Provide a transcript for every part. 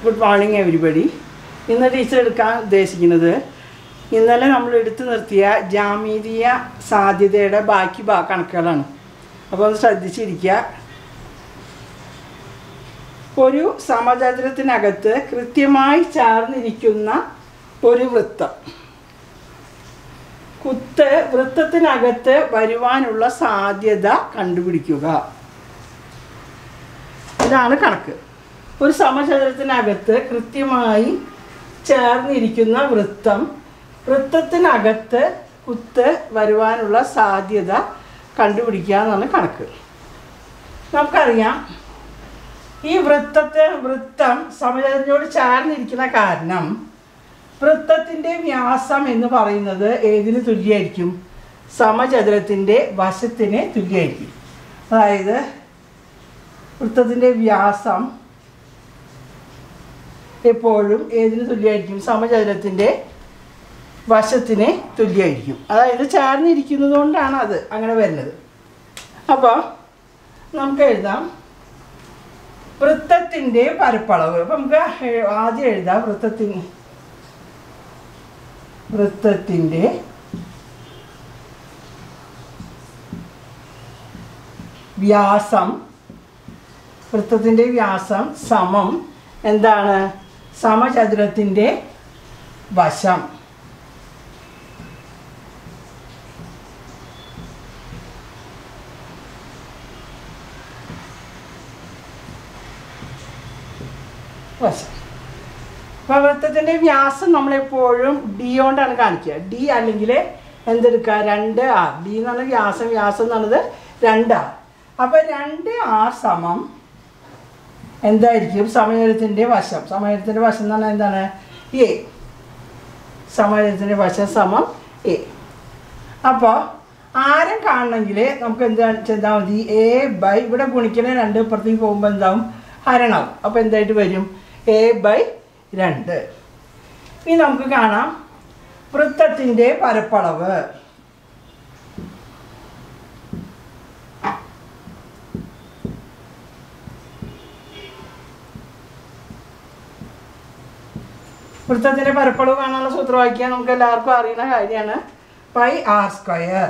Good morning everybody ഇന്ന് teacher എടുക്കാൻ ഉദ്ദേശിക്കുന്നത് ഇന്നലെ നമ്മൾ എടുത്തു നിർത്തിയ ജാമീതീയ സാധ്യതയുടെ ബാക്കി ബാ കണക്കുകളാണ് അപ്പോൾ ഒന്ന് ശ്രദ്ധിച്ചിരിക്കുക ഒരു സമചതുരത്തിനകത്ത് കൃത്യമായി ചേർന്നിരിക്കുന്ന ഒരു വൃത്തം കുത്ത് വൃത്തത്തിനകത്ത് വരുവാനുള്ള സാധ്യത കണ്ടുപിടിക്കുക ഇതാണ് കണക്ക് ഒരു സമചതുരത്തിനകത്ത് കൃത്യമായി ചേർന്നിരിക്കുന്ന വൃത്തം വൃത്തത്തിനകത്ത് കുത്ത് വരുവാനുള്ള സാധ്യത കണ്ടുപിടിക്കുക എന്നാണ് കണക്ക് നമുക്കറിയാം ഈ വൃത്തത്തെ വൃത്തം സമചതുരത്തിനോട് ചേർന്നിരിക്കുന്ന കാരണം വൃത്തത്തിൻ്റെ വ്യാസം എന്ന് പറയുന്നത് ഏതിന് തുല്യമായിരിക്കും സമചതുരത്തിൻ്റെ വശത്തിന് തുല്യമായിരിക്കും അതായത് വൃത്തത്തിൻ്റെ വ്യാസം എപ്പോഴും ഏതിന് തുല്യമായിരിക്കും സമചതുരത്തിൻ്റെ വശത്തിന് തുല്യമായിരിക്കും അതായത് ചേർന്നിരിക്കുന്നത് കൊണ്ടാണ് അത് അങ്ങനെ വരുന്നത് അപ്പോൾ നമുക്ക് എഴുതാം വൃത്തത്തിൻ്റെ പരപ്പളവ് അപ്പം നമുക്ക് എ- ആദ്യം എഴുതാം വൃത്തത്തിന് വൃത്തത്തിൻ്റെ വ്യാസം വൃത്തത്തിൻ്റെ വ്യാസം സമം എന്താണ് സമചതുരത്തിൻ്റെ വശം വശം അപ്പോൾ വൃത്തത്തിൻ്റെ വ്യാസം നമ്മളെപ്പോഴും ഡി കൊണ്ടാണ് കാണിക്കുക ഡി അല്ലെങ്കിൽ എന്തെടുക്കുക രണ്ട് ആർ ഡി എന്ന് പറഞ്ഞാൽ വ്യാസം വ്യാസം എന്ന് പറഞ്ഞത് രണ്ട് ആർ അപ്പോൾ രണ്ട് ആർ സമം എന്തായിരിക്കും സമചതുരത്തിൻ്റെ വശം സമചതുരത്തിൻ്റെ വശം എന്ന് പറഞ്ഞാൽ എന്താണ് എ സമചതുരത്തിൻ്റെ വശം സമം എ അപ്പോൾ ആരം കാണണമെങ്കിൽ നമുക്ക് എന്താ ചെയ്താൽ മതി എ ബൈ ഇവിടെ ഗുണിക്കണ രണ്ട് ഇപ്പുറത്തേക്ക് പോകുമ്പോൾ എന്താവും ഹരണാവും അപ്പോൾ എന്തായിട്ട് വരും എ ബൈ രണ്ട് ഇനി നമുക്ക് കാണാം വൃത്തത്തിൻ്റെ പരപ്പളവ് വൃത്തത്തിൻ്റെ പരപ്പളവ് കാണാനുള്ള സൂത്രവാക്യം നമുക്ക് എല്ലാവർക്കും അറിയുന്ന കാര്യമാണ് pi R square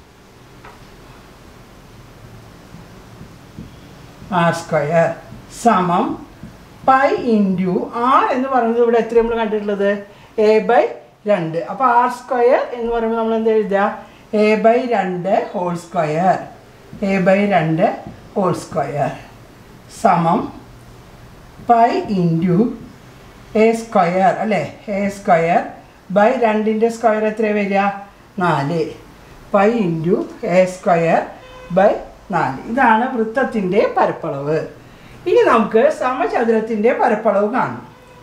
R square സമം പൈ ഇൻറ്റു ആർ എന്ന് പറയുന്നത് ഇവിടെ എത്ര നമ്മൾ കണ്ടിട്ടുള്ളത് എ ബൈ രണ്ട് അപ്പോൾ ആർ സ്ക്വയർ എന്ന് പറയുമ്പോൾ നമ്മൾ എന്താ എഴുതുക എ ബൈ രണ്ട് ഹോൾ സ്ക്വയർ എ ബൈ രണ്ട് ഹോൾ സ്ക്വയർ സമം പൈ ഇൻറ്റു എ സ്ക്വയർ അല്ലേ എ സ്ക്വയർ ബൈ രണ്ടിൻ്റെ സ്ക്വയർ എത്ര വരിക നാല് pi into A square by നാല് ഇതാണ് വൃത്തത്തിൻ്റെ പരപ്പളവ് ഇനി നമുക്ക് സമചതുരത്തിൻ്റെ പരപ്പളവ് കാണാം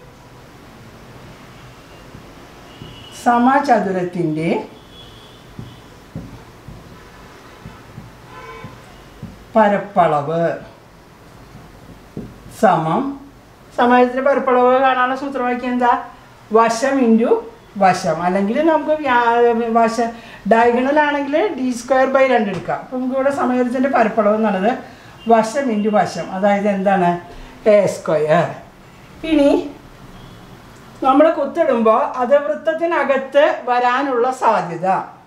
സമചതുരത്തിൻ്റെ പരപ്പളവ് സമം സമയത്തിൻ്റെ പരപ്പളവ് കാണാനുള്ള സൂത്രവാക്യം എന്താ വശം ഇൻറ്റു വശം അല്ലെങ്കിൽ നമുക്ക് വ്യാ- വശ ഡയഗണൽ ആണെങ്കിൽ ഡി സ്ക്വയർ ബൈ രണ്ട് എടുക്കാം അപ്പം നമുക്ക് ഇവിടെ സമയത്തിൻ്റെ പരപ്പളവ് എന്നുള്ളത് വശം ഇൻറ്റു വശം അതായത് എന്താണ് എ സ്ക്വയർ ഇനി നമ്മൾ കുത്തിടുമ്പോൾ അത് വൃത്തത്തിനകത്ത് വരാനുള്ള സാധ്യത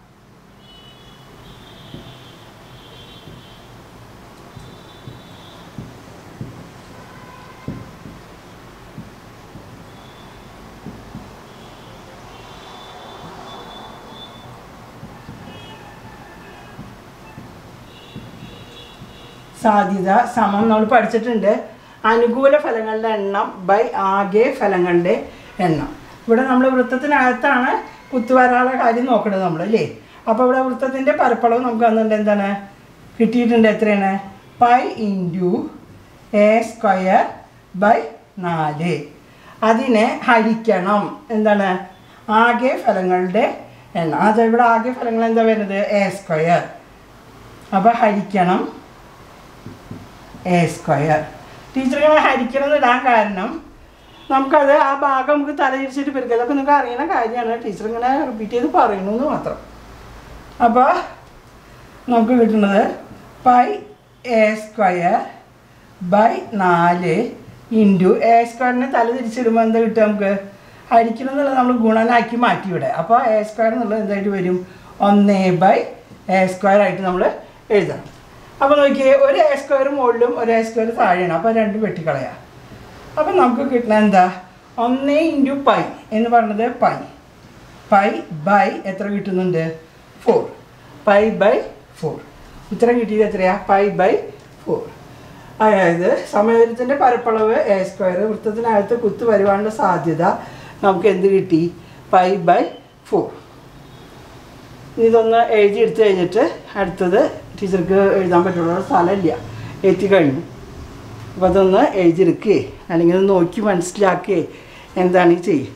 സാധ്യത സമം നമ്മൾ പഠിച്ചിട്ടുണ്ട് അനുകൂല ഫലങ്ങളുടെ എണ്ണം ബൈ ആകെ ഫലങ്ങളുടെ എണ്ണം ഇവിടെ നമ്മൾ വൃത്തത്തിനകത്താണ് കുത്തുവരാനുള്ള കാര്യം നോക്കുന്നത് നമ്മൾ അല്ലേ അപ്പോൾ ഇവിടെ വൃത്തത്തിൻ്റെ പരപ്പളവ് നമുക്ക് വന്നിട്ടുണ്ട് എന്താണ് കിട്ടിയിട്ടുണ്ട് എത്രയാണ് pi into A square by നാല് അതിനെ ഹരിക്കണം എന്താണ് ആകെ ഫലങ്ങളുടെ എണ്ണം അത് ഇവിടെ ആകെ ഫലങ്ങൾ എന്താ വരുന്നത് എ സ്ക്വയർ അപ്പോൾ ഹരിക്കണം എ സ്ക്വയർ ടീച്ചർ ഇങ്ങനെ ഹരിക്കണം എന്ന് ഇടാൻ കാരണം നമുക്കത് ആ ഭാഗം നമുക്ക് തലതിരിച്ചിട്ട് പെരുക്കുക അതൊക്കെ നിങ്ങൾക്ക് അറിയുന്ന കാര്യമാണ് ടീച്ചർ ഇങ്ങനെ റിപ്പീറ്റ് ചെയ്ത് പറയണു എന്ന് മാത്രം അപ്പോൾ നമുക്ക് കിട്ടുന്നത് പൈ എ സ്ക്വയർ ബൈ നാല് ഇൻറ്റു എ സ്ക്വയറിനെ തല തിരിച്ചിടുമ്പോൾ എന്താ കിട്ടുക നമുക്ക് ഹരിക്കണം എന്നുള്ളത് നമ്മൾ ഗുണനാക്കി മാറ്റി ഇവിടെ അപ്പോൾ എ സ്ക്വയർ എന്നുള്ളത് എന്തായിട്ട് വരും ഒന്ന് ബൈ എ സ്ക്വയർ ആയിട്ട് നമ്മൾ എഴുതണം അപ്പോൾ നോക്കിയേ ഒരു എ സ്ക്വയർ മുകളിലും ഒരു എ സ്ക്വയർ താഴെയാണ് അപ്പോൾ രണ്ടും വെട്ടിക്കളയാം അപ്പം നമുക്ക് കിട്ടുന്ന എന്താ ഒന്ന് ഇൻറ്റു പൈ എന്ന് പറഞ്ഞത് പൈ പൈ ബൈ എത്ര കിട്ടുന്നുണ്ട് ഫോർ പൈ ബൈ ഫോർ ഉത്തരം കിട്ടിയത് എത്രയാ പൈ ബൈ ഫോർ അതായത് സമയത്തിൻ്റെ പരപ്പളവ് എ സ്ക്വയർ വൃത്തത്തിനകത്ത് കുത്ത് വരുവാനുള്ള സാധ്യത നമുക്ക് എന്ത് കിട്ടി പൈ ബൈ ഫോർ ഇതൊന്ന് എഴുതി എടുത്തു കഴിഞ്ഞിട്ട് അടുത്തത് ടീച്ചർക്ക് എഴുതാൻ പറ്റുള്ള സ്ഥലമില്ല എത്തിക്കഴിഞ്ഞു അപ്പോൾ അതൊന്ന് എഴുതിയെടുക്കുകയെ അല്ലെങ്കിൽ അത് നോക്കി മനസ്സിലാക്കുകയെ എന്താണ് ഈ ചെയ്യുക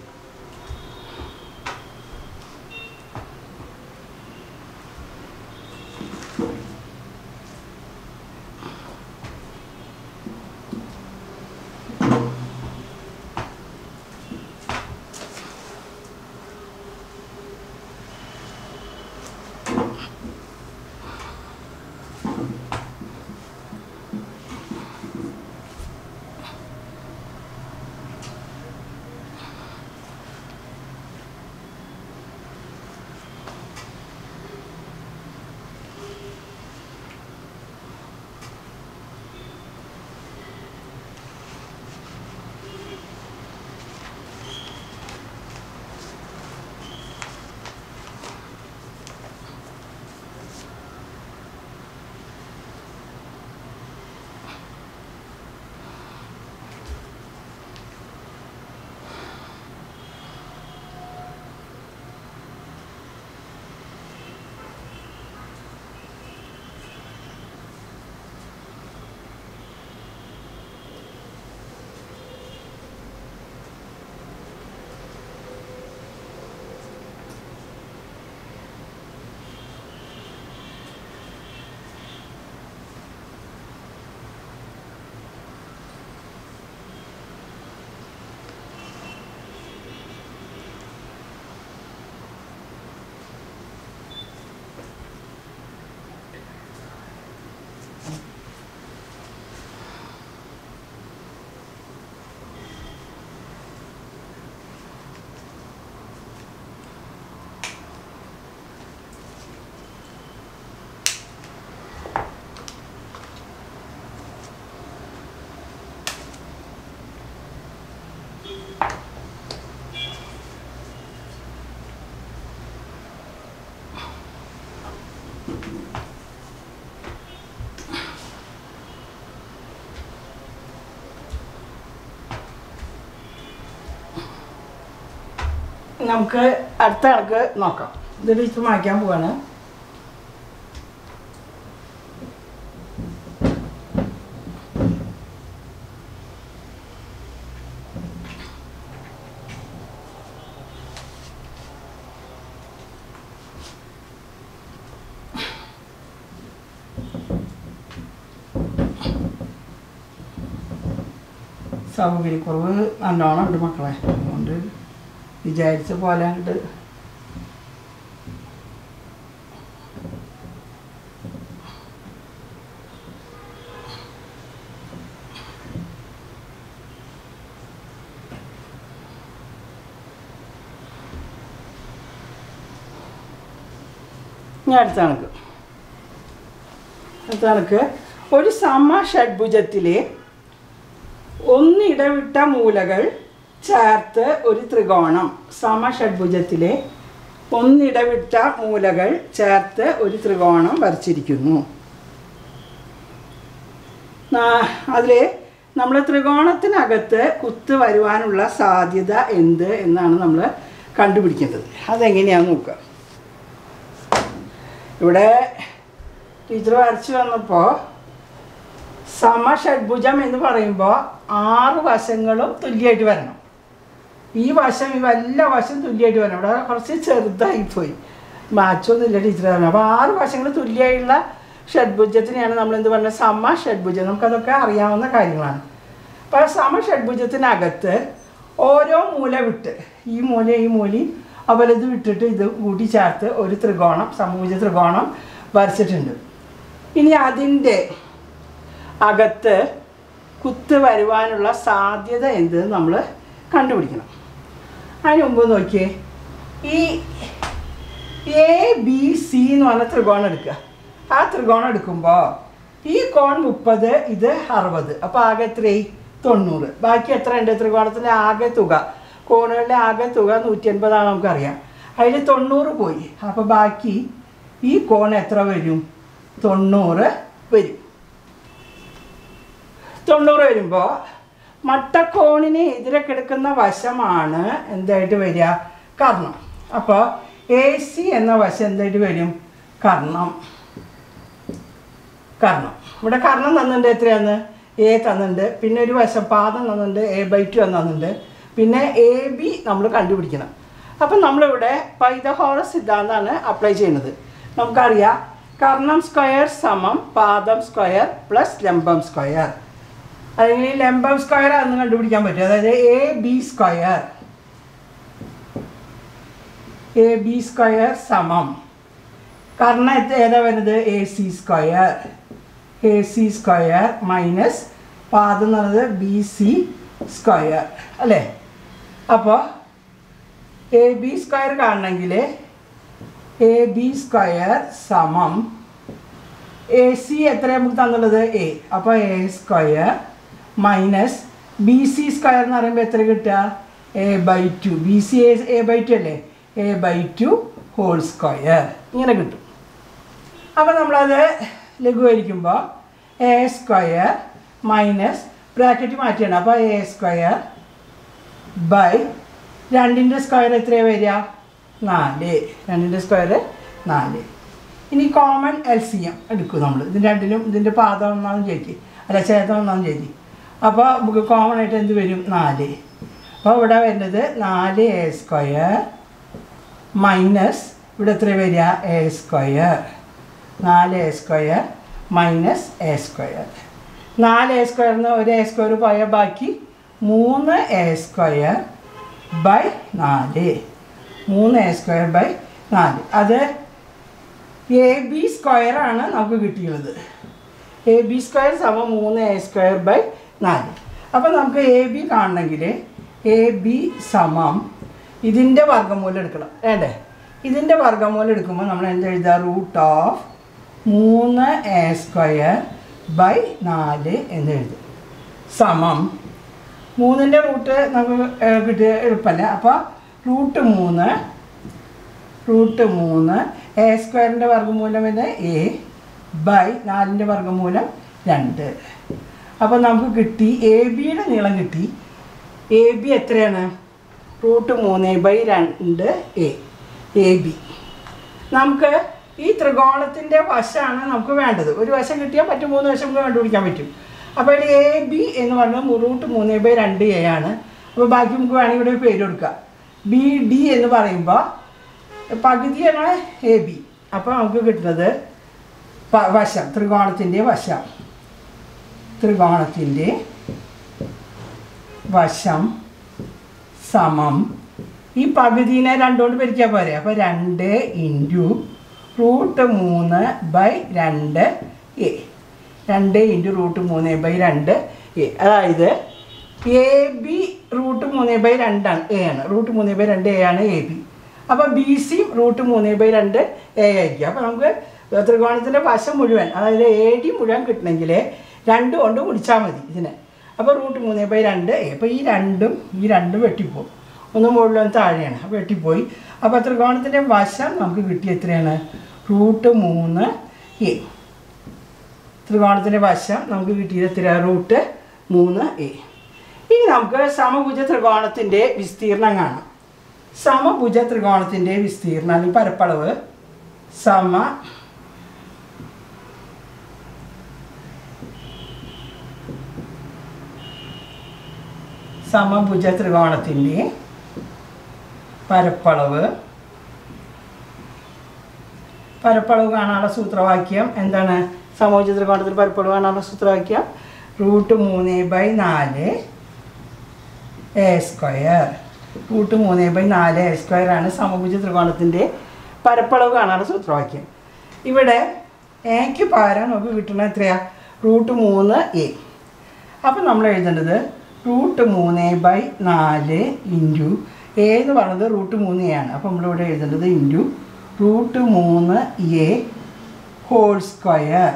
നമുക്ക് അടുത്ത കണക്ക് നോക്കാം ഇത് ടീച്ചർ മായ്ക്കാൻ പോവാണ് സൗകര്യക്കുറവ് നല്ലോണം ഉണ്ട് മക്കളെ അതുകൊണ്ട് വിചാരിച്ച പോലെ അങ്ങോട്ട് ഇനി അടുത്ത കണക്ക് അടുത്ത കണക്ക് ഒരു സമ ഷഡ്ഭുജത്തിലെ ഒന്നിടവിട്ട മൂലകൾ ചേർത്ത് ഒരു ത്രികോണം സമഷഡ്ഭുജത്തിലെ ഒന്നിടവിട്ട മൂലകൾ ചേർത്ത് ഒരു ത്രികോണം വരച്ചിരിക്കുന്നു അതിൽ നമ്മൾ ത്രികോണത്തിനകത്ത് കുത്ത് വരുവാനുള്ള സാധ്യത എന്ത് എന്നാണ് നമ്മൾ കണ്ടുപിടിക്കേണ്ടത് അതെങ്ങനെയാണെന്ന് നോക്കുക ഇവിടെ ടീച്ചർ വരച്ചു വന്നപ്പോൾ സമഷഡ്ഭുജം എന്ന് പറയുമ്പോൾ ആറ് വശങ്ങളും തുല്യമായിട്ട് വരണം ഈ വശം ഈ വല്ല വശം തുല്യമായിട്ട് വരണം ഇവിടെ കുറച്ച് ചെറുതായിപ്പോയി മാച്ചൊന്നുമില്ല ടീച്ചർ പറഞ്ഞു അപ്പോൾ ആറ് വശങ്ങൾ തുല്യമായുള്ള ഷഡ്ഭുജത്തിനെയാണ് നമ്മൾ എന്ത് പറഞ്ഞത് സമ ഷഡ്ഭുജം നമുക്കതൊക്കെ അറിയാവുന്ന കാര്യങ്ങളാണ് അപ്പോൾ സമ ഷഡ്ഭുജത്തിനകത്ത് ഓരോ മൂല വിട്ട് ഈ മൂല ഈ മൂലയും അതുപോലെ ഇത് വിട്ടിട്ട് ഇത് കൂട്ടി ചേർത്ത് ഒരു ത്രികോണം സമഭുജ ത്രികോണം വരച്ചിട്ടുണ്ട് ഇനി അതിൻ്റെ അകത്ത് കുത്ത് വരുവാനുള്ള സാധ്യത എന്ത് നമ്മൾ കണ്ടുപിടിക്കണം അതിന് മുമ്പ് നോക്കിയേ ഈ എ ബി സി എന്ന് പറഞ്ഞ ത്രികോണം എടുക്കുക ആ ത്രികോണം എടുക്കുമ്പോൾ ഈ കോൺ മുപ്പത് ഇത് അറുപത് അപ്പോൾ ആകെ എത്രയായി തൊണ്ണൂറ് ബാക്കി എത്ര ഉണ്ട് ത്രികോണത്തിൻ്റെ ആകെ തുക കോണുകളുടെ ആകെ തുക നൂറ്റി എൺപതാണ് നമുക്കറിയാം അതിൽ തൊണ്ണൂറ് പോയി അപ്പോൾ ബാക്കി ഈ കോൺ എത്ര വരും തൊണ്ണൂറ് വരും തൊണ്ണൂറ് വരുമ്പോൾ മട്ടക്കോണിന് എതിരെ കിടക്കുന്ന വശമാണ് എന്തായിട്ട് വരിക കർണം അപ്പോൾ എ സി എന്ന വശം എന്തായിട്ട് വരും കർണം കർണം ഇവിടെ കർണം തന്നിട്ടുണ്ട് എത്രയാന്ന് എ തന്നിട്ടുണ്ട് പിന്നെ ഒരു വശം പാദം തന്നിട്ടുണ്ട് എ ബൈ ടു തന്നിട്ടുണ്ട് പിന്നെ എ ബി നമ്മൾ കണ്ടുപിടിക്കണം അപ്പം നമ്മളിവിടെ പൈതഹോറ സിദ്ധാന്തമാണ് അപ്ലൈ ചെയ്യുന്നത് നമുക്കറിയാം കർണം സ്ക്വയർ സമം പാദം സ്ക്വയർ പ്ലസ് ലംബം സ്ക്വയർ അല്ലെങ്കിൽ ഈ ലംബം സ്ക്വയർ അന്ന് കണ്ടുപിടിക്കാൻ പറ്റും അതായത് A B square A B square സമം കർണ ഏതാ വരുന്നത് A C square A C square minus പാദം എന്ന് പറയുന്നത് ബി സി സ്ക്വയർ അല്ലേ അപ്പോൾ എ ബി സ്ക്വയർ കാണണമെങ്കിൽ എ ബി സ്ക്വയർ സമം എ സി എത്ര നമുക്ക് തന്നുള്ളത് എ അപ്പോൾ A square minus B C square എന്ന് പറയുമ്പോൾ എത്ര കിട്ടുക A by two B C A A by two അല്ലേ A by two whole square ഇങ്ങനെ കിട്ടും അപ്പോൾ നമ്മളത് ലഘൂകരിക്കുമ്പോൾ എ സ്ക്വയർ മൈനസ് ബ്രാക്കറ്റ് മാറ്റിയാണ് അപ്പോൾ എ സ്ക്വയർ ബൈ രണ്ടിൻ്റെ സ്ക്വയർ എത്രയാണ് വരിക നാല് രണ്ടിൻ്റെ സ്ക്വയർ നാല് ഇനി കോമൺ എൽ സി എം എടുക്കും നമ്മൾ ഇതിന് രണ്ടിനും ഇതിൻ്റെ പാദം ഒന്നാന്ന് ചോദിക്കും അല്ല ചേതം ഒന്നാന്ന് ചോദിക്കും അപ്പോൾ നമുക്ക് കോമൺ ആയിട്ട് എന്ത് വരും നാല് അപ്പോൾ ഇവിടെ വരുന്നത് നാല് എ സ്ക്വയർ മൈനസ് ഇവിടെ എത്ര വരിക എ സ്ക്വയർ നാല് A square minus A square നാല് എ സ്ക്വയറിന് ഒരു എ സ്ക്വയർ പോയ ബാക്കി മൂന്ന് എ സ്ക്വയർ ബൈ നാല് മൂന്ന് എ സ്ക്വയർ ബൈ നാല് അത് എ ബി സ്ക്വയർ ആണ് നമുക്ക് കിട്ടിയുള്ളത് എ ബി സ്ക്വയർ സമം മൂന്ന് എ സ്ക്വയർ ബൈ നാല് അപ്പോൾ നമുക്ക് എ ബി കാണണമെങ്കിൽ എ ബി സമം ഇതിൻ്റെ വർഗ്ഗമൂലം എടുക്കണം വേണ്ടേ ഇതിൻ്റെ വർഗ്ഗമൂലം എടുക്കുമ്പോൾ നമ്മൾ എന്ത് എഴുതുക റൂട്ട് ഓഫ് മൂന്ന് എ സ്ക്വയർ ബൈ നാല് എന്ന് എഴുതും സമം മൂന്നിൻ്റെ റൂട്ട് നമുക്ക് ഏഹ്, കിട്ടിയ എളുപ്പമല്ല അപ്പോൾ റൂട്ട് മൂന്ന് റൂട്ട് മൂന്ന് എ സ്ക്വയറിൻ്റെ വർഗ്ഗമൂലം എന്ന് എ ബൈ നാലിൻ്റെ വർഗ്ഗമൂലം രണ്ട് അപ്പോൾ നമുക്ക് കിട്ടി എ ബിയുടെ നീളം കിട്ടി എ ബി എത്രയാണ് റൂട്ട് മൂന്ന് ബൈ രണ്ട് എ എ ബി നമുക്ക് ഈ ത്രികോണത്തിൻ്റെ വശമാണ് നമുക്ക് വേണ്ടത് ഒരു വശം കിട്ടിയാൽ മറ്റു മൂന്ന് വശം നമുക്ക് കണ്ടുപിടിക്കാൻ പറ്റും അപ്പോൾ ഇതിൽ എ ബി എന്ന് പറഞ്ഞാൽ റൂട്ട് മൂന്ന് ബൈ രണ്ട് എ ആണ് അപ്പോൾ ബാക്കി നമുക്ക് വേണമെങ്കിൽ ഇവിടെ ഒരു പേര് കൊടുക്കാം ബി ഡി എന്ന് പറയുമ്പോൾ പകുതിയാണ് എ ബി അപ്പോൾ നമുക്ക് കിട്ടുന്നത് പ- വശം ത്രികോണത്തിൻ്റെ വശം ത്രികോണത്തിൻ്റെ വശം സമം ഈ പകുതിനെ രണ്ടുകൊണ്ട് പിരിക്കാൻ പോരെ അപ്പോൾ രണ്ട് ഇൻറ്റു റൂട്ട് മൂന്ന് ബൈ രണ്ട് എ രണ്ട് ഇൻറ്റു റൂട്ട് മൂന്ന് ബൈ രണ്ട് എ അതായത് എ ബി റൂട്ട് മൂന്ന് ബൈ രണ്ടാണ് എ ആണ് റൂട്ട് മൂന്ന് ബൈ രണ്ട് എ ആണ് എ ബി അപ്പോൾ ബി സിയും റൂട്ട് മൂന്ന് ബൈ രണ്ട് എ ആയിരിക്കും അപ്പോൾ നമുക്ക് ത്രികോണത്തിൻ്റെ വശം മുഴുവൻ അതായത് എ ഡി മുഴുവൻ കിട്ടണമെങ്കിൽ രണ്ട് കൊണ്ട് മുടിച്ചാൽ മതി ഇതിനെ അപ്പോൾ റൂട്ട് മൂന്ന് ബൈ രണ്ട് എ അപ്പോൾ ഈ രണ്ടും ഈ രണ്ടും വെട്ടിപ്പോകും ഒന്ന് മുകളിലും താഴെയാണ് അപ്പോൾ വെട്ടിപ്പോയി അപ്പോൾ ത്രികോണത്തിൻ്റെ വശം നമുക്ക് കിട്ടിയ എത്രയാണ് റൂട്ട് മൂന്ന് എ ത്രികോണത്തിൻ്റെ വശം നമുക്ക് കിട്ടിയത് എത്ര റൂട്ട് മൂന്ന് എ ഇനി നമുക്ക് സമഭുജ ത്രികോണത്തിൻ്റെ വിസ്തീർണം കാണാം സമഭുജ ത്രികോണത്തിൻ്റെ വിസ്തീർണം അല്ലെങ്കിൽ പരപ്പളവ് സമ സമഭുജ ത്രികോണത്തിൻ്റെ പരപ്പളവ് പരപ്പളവ് കാണാനുള്ള സൂത്രവാക്യം എന്താണ് സമഭുജ ത്രികോണത്തിൽ പരപ്പളവ് കാണാനുള്ള സൂത്രവാക്യം റൂട്ട് മൂന്ന് ബൈ നാല് എ സ്ക്വയർ റൂട്ട് മൂന്ന് ബൈ നാല് എ സ്ക്വയർ ആണ് സമഭുജ ത്രികോണത്തിൻ്റെ പരപ്പളവ് കാണാനുള്ള സൂത്രവാക്യം ഇവിടെ എക്ക് പകരം നമുക്ക് കിട്ടുന്ന എത്രയാ റൂട്ട് മൂന്ന് എ അപ്പം നമ്മൾ എഴുതേണ്ടത് റൂട്ട് മൂന്ന് ബൈ നാല് ഇൻറ്റു എ എന്ന് പറയുന്നത് റൂട്ട് മൂന്ന് എ ആണ് അപ്പം നമ്മളിവിടെ എഴുതേണ്ടത് ഇൻറ്റു റൂട്ട് മൂന്ന് A whole square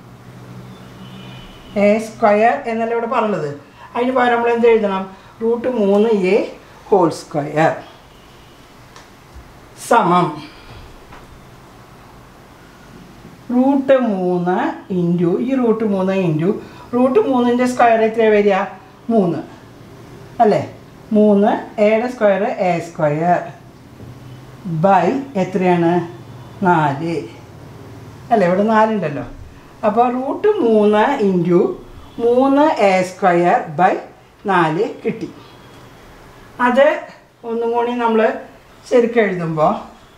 A square എന്നല്ല ഇവിടെ പറഞ്ഞത് അതിന് പകരം നമ്മൾ എന്ത് എഴുതണം റൂട്ട് മൂന്ന് എ ഹോൾ സ്ക്വയർ സമം റൂട്ട് മൂന്ന് ഇൻറ്റു ഈ റൂട്ട് മൂന്ന് ഇൻറ്റു റൂട്ട് മൂന്നിൻ്റെ സ്ക്വയർ എത്ര വരിക മൂന്ന് അല്ലേ മൂന്ന് എയുടെ സ്ക്വയർ എ സ്ക്വയർ ബൈ എത്രയാണ് നാല് അല്ലേ ഇവിടെ നാലുണ്ടല്ലോ അപ്പോൾ റൂട്ട് മൂന്ന് ഇൻറ്റു മൂന്ന് എ സ്ക്വയർ ബൈ നാല് കിട്ടി അത് ഒന്നും കൂടി നമ്മൾ ശരിക്കും എഴുതുമ്പോൾ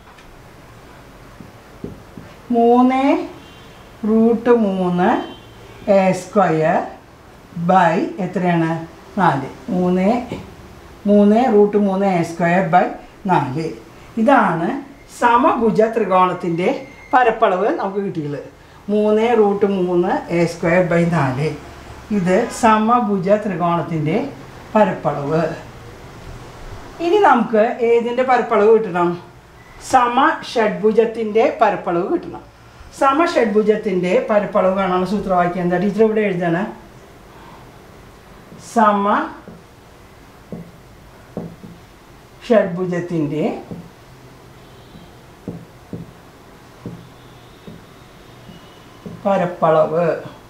മൂന്ന് റൂട്ട് മൂന്ന് എ സ്ക്വയർ ബൈ എത്രയാണ് നാല് മൂന്ന് മൂന്ന് റൂട്ട് മൂന്ന് എ സ്ക്വയർ ബൈ നാല് ഇതാണ് സമഭുജ ത്രികോണത്തിൻ്റെ പരപ്പളവ് നമുക്ക് കിട്ടിയുള്ളത് മൂന്ന് റൂട്ട് മൂന്ന് എ സ്ക്വയർ ബൈ നാല് ഇത് സമഭുജ ത്രികോണത്തിൻ്റെ പരപ്പളവ് ഇനി നമുക്ക് ഏതിൻ്റെ പരപ്പളവ് കിട്ടണം സമ ഷഡ്ഭുജത്തിൻ്റെ പരപ്പളവ് കിട്ടണം സമ ഷഡ്ഭുജത്തിൻ്റെ പരപ്പളവ് കാണാനുള്ള സൂത്രവാക്യം എന്താ ടീച്ചർ ഇവിടെ എഴുതണ സമ ഷഡ്ഭുജത്തിൻ്റെ പരപ്പളവ്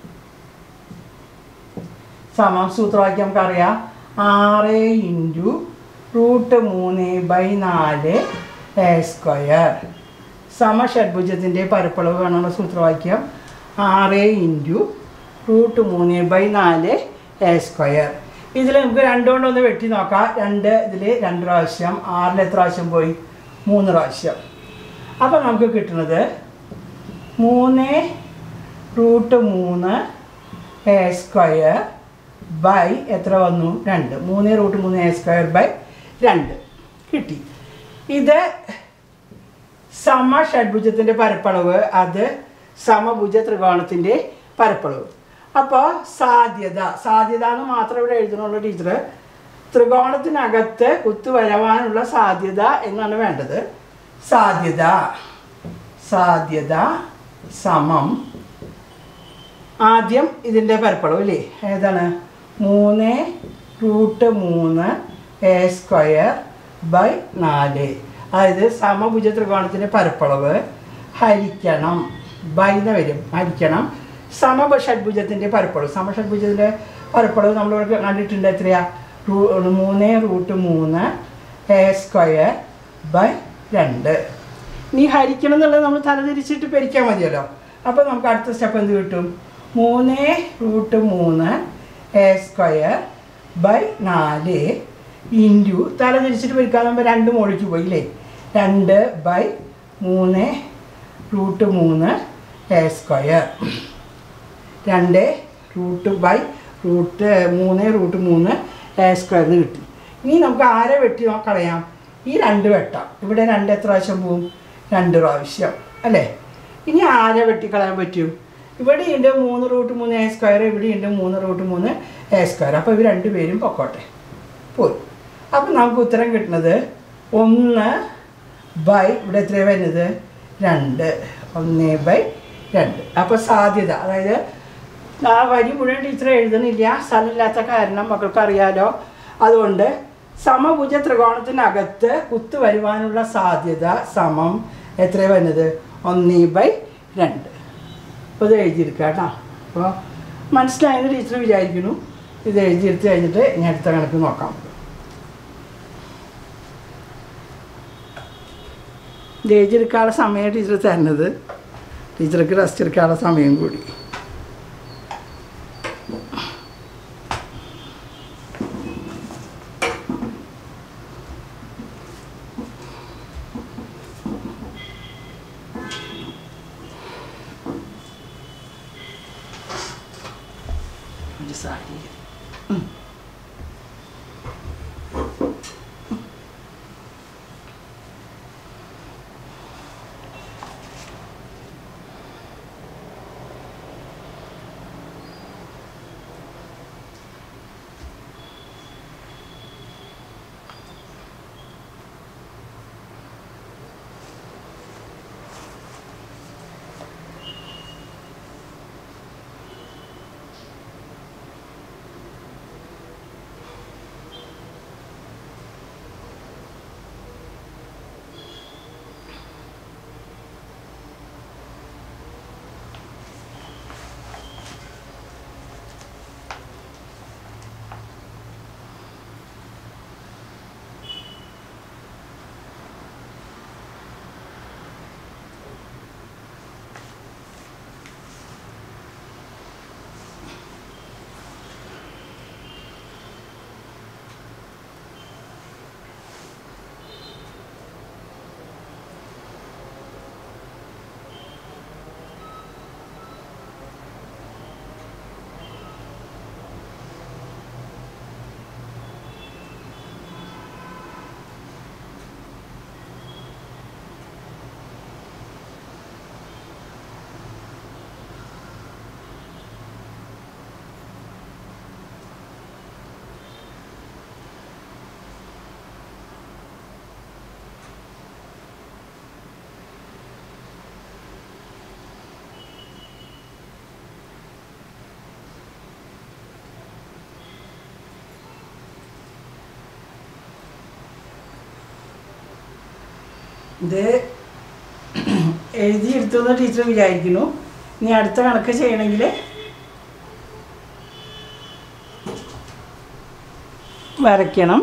സമം സൂത്രവാക്യം നമുക്കറിയാം ആറ് ഇൻറ്റു റൂട്ട് മൂന്ന് ബൈ നാല് എ സ്ക്വയർ സമഷഡ്ഭുജത്തിൻ്റെ പരപ്പളവ് കാണുന്ന സൂത്രവാക്യം ആറ് ഇൻറ്റു റൂട്ട് മൂന്ന് ബൈ നാല് എ സ്ക്വയർ ഇതിൽ നമുക്ക് രണ്ടുകൊണ്ടൊന്ന് വെട്ടി നോക്കാം രണ്ട് ഇതിൽ രണ്ട് പ്രാവശ്യം ആറിൽ എത്ര പ്രാവശ്യം പോയി മൂന്ന് പ്രാവശ്യം അപ്പോൾ നമുക്ക് കിട്ടുന്നത് മൂന്ന് റൂട്ട് മൂന്ന് എ സ്ക്വയർ ബൈ എത്ര വന്നു രണ്ട് മൂന്ന് റൂട്ട് മൂന്ന് എ സ്ക്വയർ ബൈ രണ്ട് കിട്ടി ഇത് സമ ഷഡ്ഭുജത്തിൻ്റെ പരപ്പളവ് അത് സമഭുജ ത്രികോണത്തിൻ്റെ പരപ്പളവ് അപ്പോൾ സാധ്യത സാധ്യത എന്ന് മാത്രം ഇവിടെ എഴുതണുള്ളൂ ടീച്ചർ ത്രികോണത്തിനകത്ത് കുത്തുവരവാനുള്ള സാധ്യത എന്നാണ് വേണ്ടത് സാധ്യത സാധ്യത സമം ആദ്യം ഇതിൻ്റെ പരപ്പളവ് അല്ലേ ഏതാണ് മൂന്ന് റൂട്ട് മൂന്ന് എ സ്ക്വയർ ബൈ നാല് അതായത് സമഭുജ ത്രികോണത്തിൻ്റെ പരപ്പളവ് ഹരിക്കണം ബൈ എന്ന് വരും ഹരിക്കണം സമഭ ഷഡ്ഭുജത്തിൻ്റെ പരപ്പളവ് സമഷഡ്ഭുജത്തിൻ്റെ പരപ്പളവ് നമ്മളിവിടെ കണ്ടിട്ടുണ്ട് എത്രയാ റൂ മൂന്ന് റൂട്ട് മൂന്ന് എ സ്ക്വയർ ബൈ രണ്ട് ഇനി ഹരിക്കണം എന്നുള്ളത് നമ്മൾ തലതിരിച്ചിട്ട് പെരിക്കാൻ മതിയല്ലോ അപ്പോൾ നമുക്ക് അടുത്ത സ്റ്റെപ്പ് എന്ത് കിട്ടും മൂന്ന് റൂട്ട് മൂന്ന് എ സ്ക്വയർ ബൈ നാല് ഇൻറ്റു തല തിരിച്ചിട്ട് പെരുക്കാതാകുമ്പോൾ രണ്ട് മുകളിലേക്ക് പോയി ഇല്ലേ രണ്ട് ബൈ മൂന്ന് റൂട്ട് മൂന്ന് എ സ്ക്വയർ രണ്ട് റൂട്ട് ബൈ റൂട്ട് മൂന്ന് റൂട്ട് മൂന്ന് എ സ്ക്വയർ എന്ന് കിട്ടി ഇനി നമുക്ക് ആരെ വെട്ടി നോ- കളയാം ഈ രണ്ട് വെട്ടാം ഇവിടെ രണ്ട് എത്ര പ്രാവശ്യം പോവും രണ്ട് പ്രാവശ്യം അല്ലേ ഇനി ആരെ വെട്ടിക്കളയാൻ പറ്റും ഇവിടെ ഉണ്ട് മൂന്ന് റൂട്ട് മൂന്ന് എ സ്ക്വയർ ഇവിടെ ഉണ്ട് മൂന്ന് റൂട്ട് മൂന്ന് എ സ്ക്വയർ അപ്പോൾ ഇവർ രണ്ടുപേരും പൊക്കോട്ടെ പോയി അപ്പം നമുക്ക് ഉത്തരം കിട്ടുന്നത് ഒന്ന് ബൈ ഇവിടെ എത്രയാണ് വരുന്നത് രണ്ട് ഒന്ന് ബൈ രണ്ട് അപ്പോൾ സാധ്യത അതായത് ആ വരി മുഴുവൻ ടീച്ചർ എഴുതണില്ല സ്ഥലമില്ലാത്ത കാരണം മക്കൾക്ക് അറിയാലോ അതുകൊണ്ട് സമഭുജ ത്രികോണത്തിനകത്ത് കുത്തു വരുവാനുള്ള സാധ്യത സമം എത്ര വരുന്നത് ഒന്ന് ബൈ രണ്ട് അപ്പോൾ ഇത് എഴുതിയെടുക്കുക കേട്ടോ അപ്പോൾ മനസ്സിലായെന്ന് ടീച്ചർ വിചാരിക്കുന്നു ഇത് എഴുതിയെടുത്ത് കഴിഞ്ഞിട്ട് ഇനി അടുത്ത കണക്ക് നോക്കാം ഇത് എഴുതിയെടുക്കാനുള്ള സമയം ടീച്ചർ തരുന്നത് ടീച്ചർക്ക് റെസ്റ്റ് എടുക്കാനുള്ള സമയം കൂടി ഒരു സാരി ഇത് എഴുതിയെടുത്തു എന്ന് ടീച്ചർ വിചാരിക്കുന്നു ഇനി അടുത്ത കണക്ക് ചെയ്യണമെങ്കിൽ വരയ്ക്കണം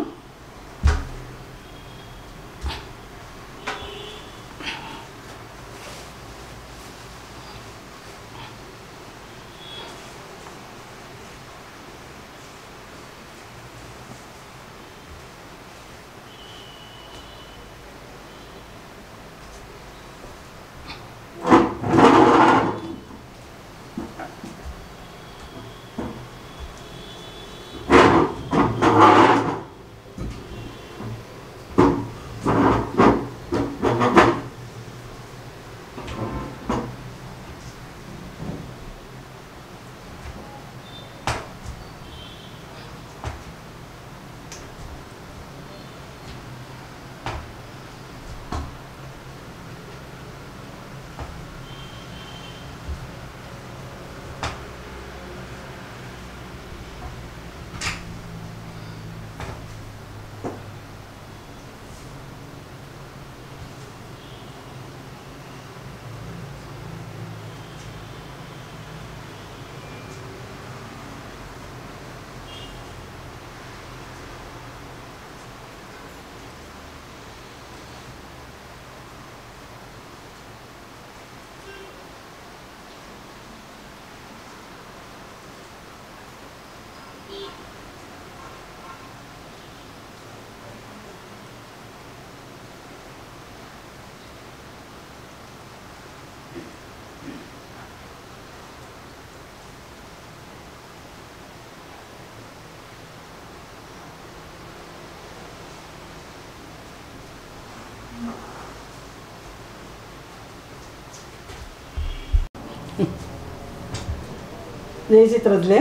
ഈ ചിത്രത്തിൽ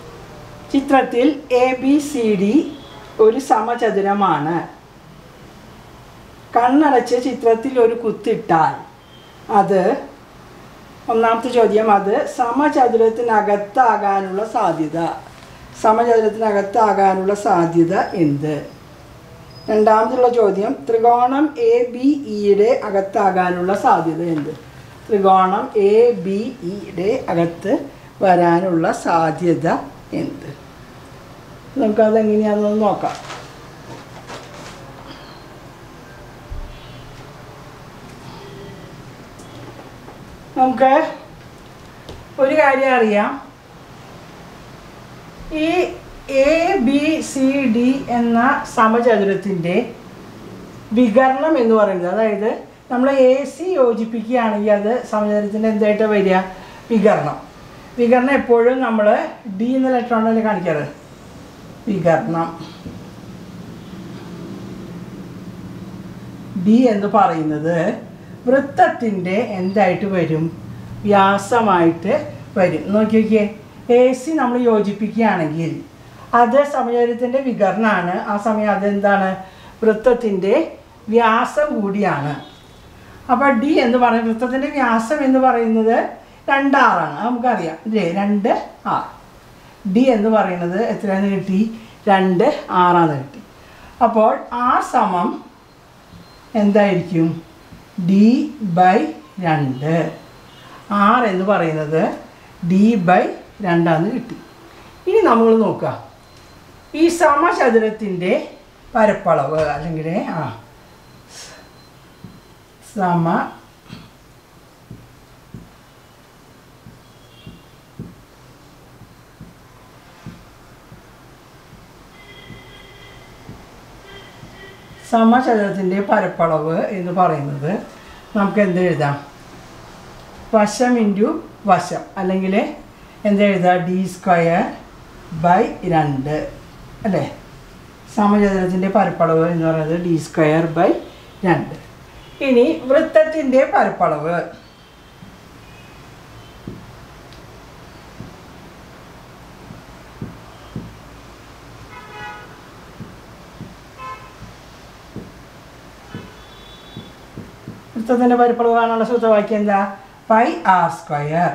ചിത്രത്തിൽ എ ബി സി ഡി ഒരു സമചതുരമാണ് കണ്ണടച്ച് ചിത്രത്തിൽ ഒരു കുത്തിട്ടാൽ അത് ഒന്നാമത്തെ ചോദ്യം അത് സമചതുരത്തിനകത്താകാനുള്ള സാധ്യത സമചതുരത്തിനകത്താകാനുള്ള സാധ്യത എന്ത് രണ്ടാമതുള്ള ചോദ്യം ത്രികോണം എ ബി ഇയുടെ അകത്താകാനുള്ള സാധ്യത എന്ത് ത്രികോണം എ ബി ഇയുടെ അകത്ത് വരാനുള്ള സാധ്യത എന്ത് നമുക്കത് എങ്ങനെയാണെന്ന് നോക്കാം നമുക്ക് ഒരു കാര്യം അറിയാം ഈ എ ബി സി ഡി എന്ന സമചതുരത്തിൻ്റെ വികരണം എന്ന് പറയുന്നത് അതായത് നമ്മൾ എ സി യോജിപ്പിക്കുകയാണെങ്കിൽ അത് സമചതുരത്തിൻ്റെ എന്തായിട്ട് വരിക വികരണം വികരണം എപ്പോഴും നമ്മൾ ഡി എന്ന ലെറ്റർ കൊണ്ടല്ലേ കാണിക്കാറ് വികരണം ഡി എന്ന് പറയുന്നത് വൃത്തത്തിൻ്റെ എന്തായിട്ട് വരും വ്യാസമായിട്ട് വരും നോക്കി നോക്കിയേ എ സി നമ്മൾ യോജിപ്പിക്കുകയാണെങ്കിൽ അത് സമചതുരത്തിൻ്റെ വികരണമാണ് ആ സമയം അതെന്താണ് വൃത്തത്തിൻ്റെ വ്യാസം കൂടിയാണ് അപ്പോൾ ഡി എന്ന് പറയുന്നത് വൃത്തത്തിൻ്റെ വ്യാസം എന്ന് പറയുന്നത് രണ്ടാറാണ് അത് നമുക്കറിയാം ഇല്ലേ രണ്ട് ആറ് ഡി എന്ന് പറയുന്നത് എത്രയാന്ന് കിട്ടി രണ്ട് ആറാന്ന് കിട്ടി അപ്പോൾ ആർ സമം എന്തായിരിക്കും ഡി ബൈ രണ്ട് ആർ എന്ന് പറയുന്നത് ഡി ബൈ രണ്ടാന്ന് കിട്ടി ഇനി നമ്മൾ നോക്കുക ഈ സമചതുരത്തിൻ്റെ പരപ്പളവ് അല്ലെങ്കിൽ ആ സമ സമചതുരത്തിൻ്റെ പരപ്പളവ് എന്ന് പറയുന്നത് നമുക്ക് എന്ത് എഴുതാം വശം ഇൻറ്റു വശം അല്ലെങ്കിൽ എന്ത് എഴുതാം ഡി സ്ക്വയർ ബൈ രണ്ട് അല്ലേ സമചതുരത്തിൻ്റെ പരപ്പളവ് എന്ന് പറയുന്നത് ഡി സ്ക്വയർ ബൈ രണ്ട് ഇനി വൃത്തത്തിൻ്റെ പരപ്പളവ് വൃത്തത്തിൻ്റെ പരപ്പളവ് കാണാനുള്ള സൂത്രവാക്യം എന്താ പൈ ആർ സ്ക്വയർ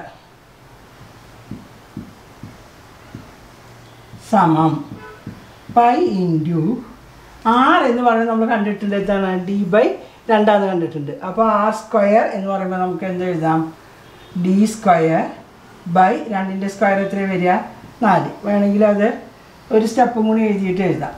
സമം പൈ ഇൻറ്റു ആർ എന്ന് പറയുന്നത് നമ്മൾ കണ്ടിട്ടുണ്ട് എന്താണ് ഡി ബൈ രണ്ടാന്ന് കണ്ടിട്ടുണ്ട് അപ്പോൾ ആർ സ്ക്വയർ എന്ന് പറയുമ്പോൾ നമുക്ക് എന്ത് എഴുതാം ഡി സ്ക്വയർ ബൈ രണ്ടിൻ്റെ സ്ക്വയർ എത്ര വരിക നാല് വേണമെങ്കിൽ അത് ഒരു സ്റ്റെപ്പും കൂടി എഴുതിയിട്ട് എഴുതാം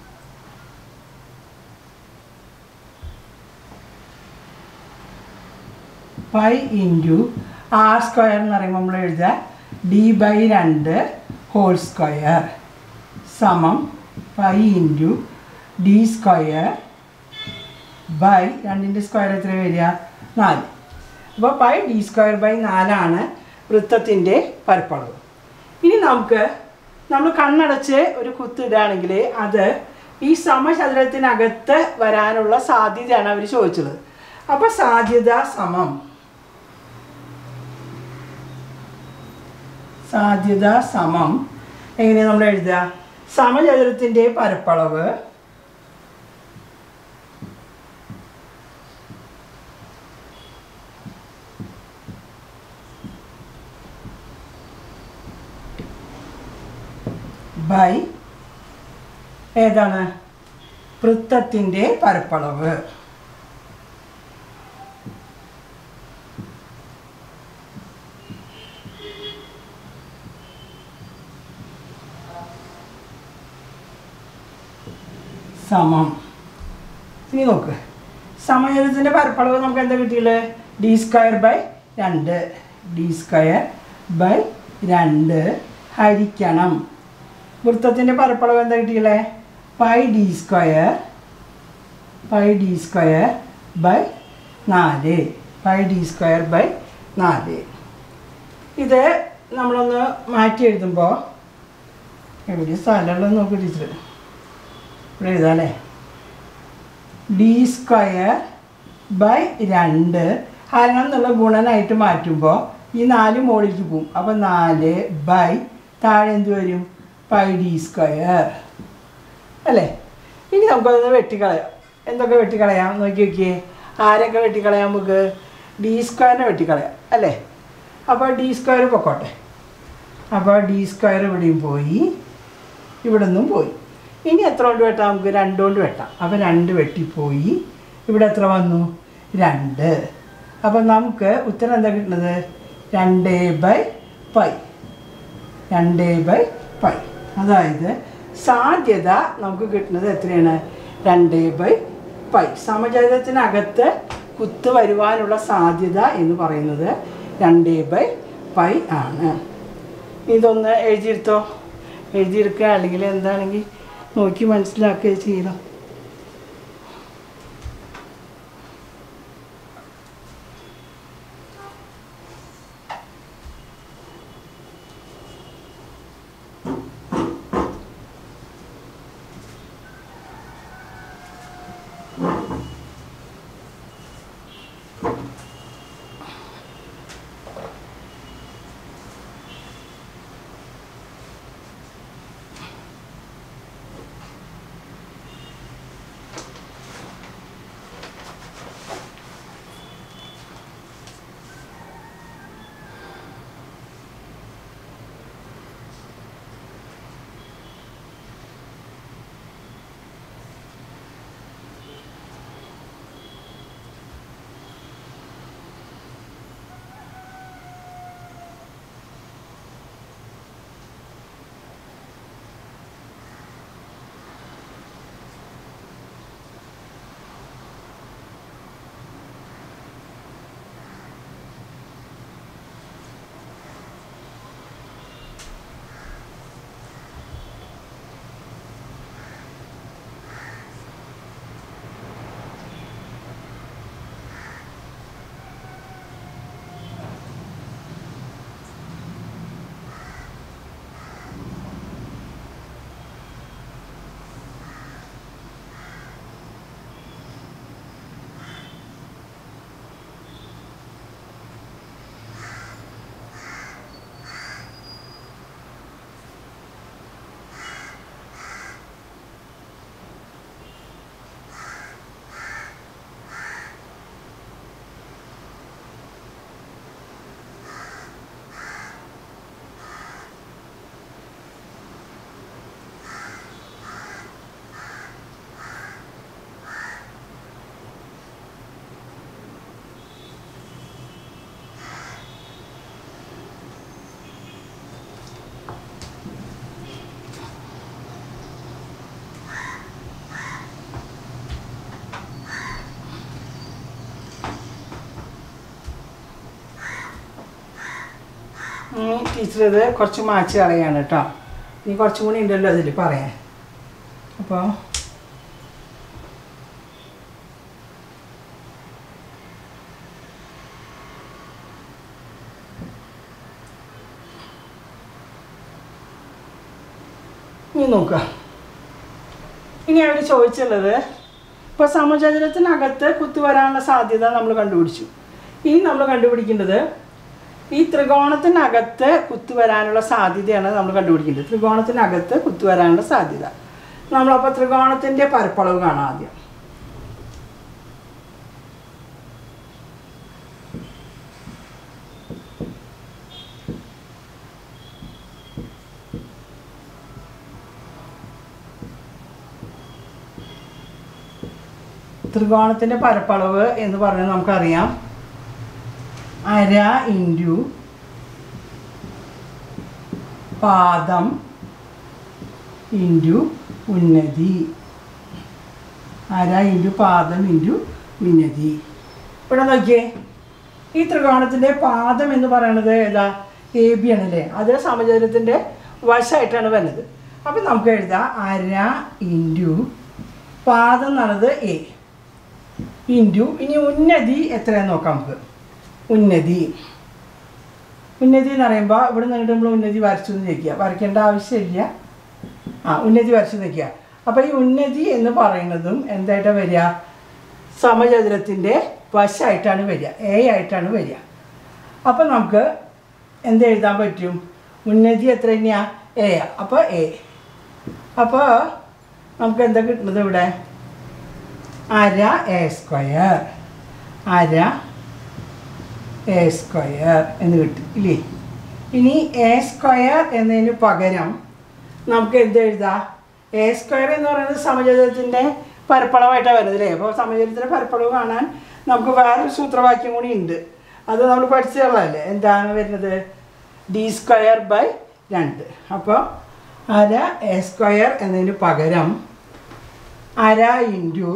പൈ ഇൻറ്റു ആർ സ്ക്വയർ എന്ന് പറയുമ്പോൾ നമ്മൾ എഴുതുക ഡി ബൈ രണ്ട് ഹോൾ സ്ക്വയർ സമം pi into D square by രണ്ടിൻ്റെ സ്ക്വയർ എത്ര വരിക നാല് അപ്പോൾ പൈ ഡി സ്ക്വയർ ബൈ നാലാണ് വൃത്തത്തിൻ്റെ പരപ്പളവ് ഇനി നമുക്ക് നമ്മൾ കണ്ണടച്ച് ഒരു കുത്തിടുകയാണെങ്കിൽ അത് ഈ സമചതുരത്തിനകത്ത് വരാനുള്ള സാധ്യതയാണ് അവർ ചോദിച്ചത് അപ്പോൾ സാധ്യത സമം സാധ്യത സമം എങ്ങനെയാണ് നമ്മൾ എഴുതുക സമചതുരത്തിൻ്റെ പരപ്പളവ് ബൈ ഏതാണ് വൃത്തത്തിൻ്റെ പരപ്പളവ് സമം ഇനി നോക്ക് സമചതുരത്തിൻ്റെ പരപ്പളവ് നമുക്ക് എന്താ കിട്ടിയുള്ളത് ഡി സ്ക്വയർ ബൈ രണ്ട് ഡി സ്ക്വയർ ബൈ രണ്ട് ഹരിക്കണം വൃത്തത്തിൻ്റെ പരപ്പളവ് എന്താ കിട്ടിയില്ലേ pi D square pi D square by നാല് പൈ ഡി സ്ക്വയർ ബൈ നാല് ഇത് നമ്മളൊന്ന് മാറ്റി എഴുതുമ്പോൾ എവിടെ സ്ഥലമുള്ളത് നോക്കി ടീച്ചർ ഇവിടെ എഴുതാല്ലേ ഡി സ്ക്വയർ ബൈ രണ്ട് ഹരണം എന്നുള്ള ഗുണനായിട്ട് മാറ്റുമ്പോൾ ഈ നാല് മുകളിലേക്ക് പോകും അപ്പോൾ നാല് ബൈ താഴെ എന്ത് വരും പൈ ഡി സ്ക്വയർ അല്ലേ ഇനി നമുക്കതൊന്ന് വെട്ടിക്കളയാം എന്തൊക്കെ വെട്ടിക്കളയാം നോക്കി നോക്കിയേ ആരൊക്കെ വെട്ടിക്കളയാം നമുക്ക് ഡി സ്ക്വയറിനെ വെട്ടിക്കളയാം അല്ലേ അപ്പോൾ ഡി സ്ക്വയർ പൊക്കോട്ടെ അപ്പോൾ ഡി സ്ക്വയർ ഇവിടെയും പോയി ഇവിടെ നിന്നും പോയി ഇനി എത്ര കൊണ്ട് വെട്ടാം നമുക്ക് രണ്ട് കൊണ്ട് വെട്ടാം അപ്പോൾ രണ്ട് വെട്ടിപ്പോയി ഇവിടെ എത്ര വന്നു രണ്ട് അപ്പം നമുക്ക് ഉത്തരം എന്താ കിട്ടുന്നത് രണ്ട് ബൈ പൈ രണ്ട് ബൈ പൈ അതായത് സാധ്യത നമുക്ക് കിട്ടുന്നത് എത്രയാണ് രണ്ട് ബൈ പൈ സമചതുരത്തിനകത്ത് കുത്ത് വരുവാനുള്ള സാധ്യത എന്ന് പറയുന്നത് രണ്ട് ബൈ പൈ ആണ് ഇതൊന്ന് എഴുതിയെടുത്തോ എഴുതിയെടുക്കുക അല്ലെങ്കിൽ എന്താണെങ്കിൽ നോക്കി മനസ്സിലാക്കുക ചെയ്യണം ടീച്ചർ ഇത് കുറച്ച് മാച്ച് കളയാണ് കേട്ടോ ഇനി കുറച്ചും കൂടി ഉണ്ടല്ലോ അതിൽ പറയാൻ അപ്പോൾ ഇനി നോക്കുക ഇനി അവർ ചോദിച്ചുള്ളത് ഇപ്പോൾ സമചതുരത്തിനകത്ത് കുത്തുവരാനുള്ള സാധ്യത നമ്മൾ കണ്ടുപിടിച്ചു ഇനി നമ്മൾ കണ്ടുപിടിക്കേണ്ടത് ഈ ത്രികോണത്തിനകത്ത് കുത്തുവരാനുള്ള സാധ്യതയാണ് നമ്മൾ കണ്ടുപിടിക്കേണ്ടത് ത്രികോണത്തിനകത്ത് കുത്തുവരാനുള്ള സാധ്യത നമ്മളപ്പോൾ ത്രികോണത്തിൻ്റെ പരപ്പളവ് കാണാം ആദ്യം ത്രികോണത്തിൻ്റെ പരപ്പളവ് എന്ന് പറഞ്ഞാൽ നമുക്കറിയാം അര ഇൻറ്റു പാദം ഇൻറ്റു ഉന്നതി അര ഇൻറ്റു പാദം ഇൻറ്റു ഉന്നതി ഇവിടെ നോക്കിയേ ഈ ത്രികോണത്തിൻ്റെ പാദം എന്ന് പറയുന്നത് ഏതാ എ ബി ആണല്ലേ അത് സമചതുരത്തിൻ്റെ വശമായിട്ടാണ് വരുന്നത് അപ്പം നമുക്ക് എഴുതാം അര ഇൻറ്റു പാദം എന്നുള്ളത് എ ഇൻറ്റു ഇനി ഉന്നതി എത്രയാന്ന് നോക്കാം നമുക്ക് ഉന്നതി ഉന്നതി എന്ന് പറയുമ്പോൾ ഇവിടെ നിന്നിട്ട് നമ്മൾ ഉന്നതി വരച്ചു എന്ന് ചോദിക്കുക വരയ്ക്കേണ്ട ആവശ്യമില്ല ആ ഉന്നതി വരച്ചു നിൽക്കുക അപ്പോൾ ഈ ഉന്നതി എന്ന് പറയുന്നതും എന്തായിട്ടാണ് വരിക സമചതുരത്തിൻ്റെ വശമായിട്ടാണ് വരിക എ ആയിട്ടാണ് വരിക അപ്പോൾ നമുക്ക് എന്ത് എഴുതാൻ പറ്റും ഉന്നതി എത്ര തന്നെയാണ് എ അപ്പോൾ എ അപ്പോൾ നമുക്ക് എന്താ കിട്ടുന്നത് ഇവിടെ അര എ സ്ക്വയർ അര എ സ്ക്വയർ എന്ന് കിട്ടും ഇല്ലേ ഇനി എ സ്ക്വയർ എന്നതിന് പകരം നമുക്ക് എന്ത് എഴുതാം എ സ്ക്വയർ എന്ന് പറയുന്നത് സമചതുരത്തിൻ്റെ പരപ്പളവായിട്ടാണ് വരുന്നത് അല്ലേ അപ്പോൾ സമചതുരത്തിൻ്റെ പരപ്പളവ് കാണാൻ നമുക്ക് വേറൊരു സൂത്രവാക്യം കൂടി ഉണ്ട് അത് നമ്മൾ പഠിച്ചുള്ളതല്ലേ എന്താണ് വരുന്നത് ഡി സ്ക്വയർ ബൈ രണ്ട് അപ്പോൾ അര എ സ്ക്വയർ എന്നതിന് പകരം അര ഇൻറ്റു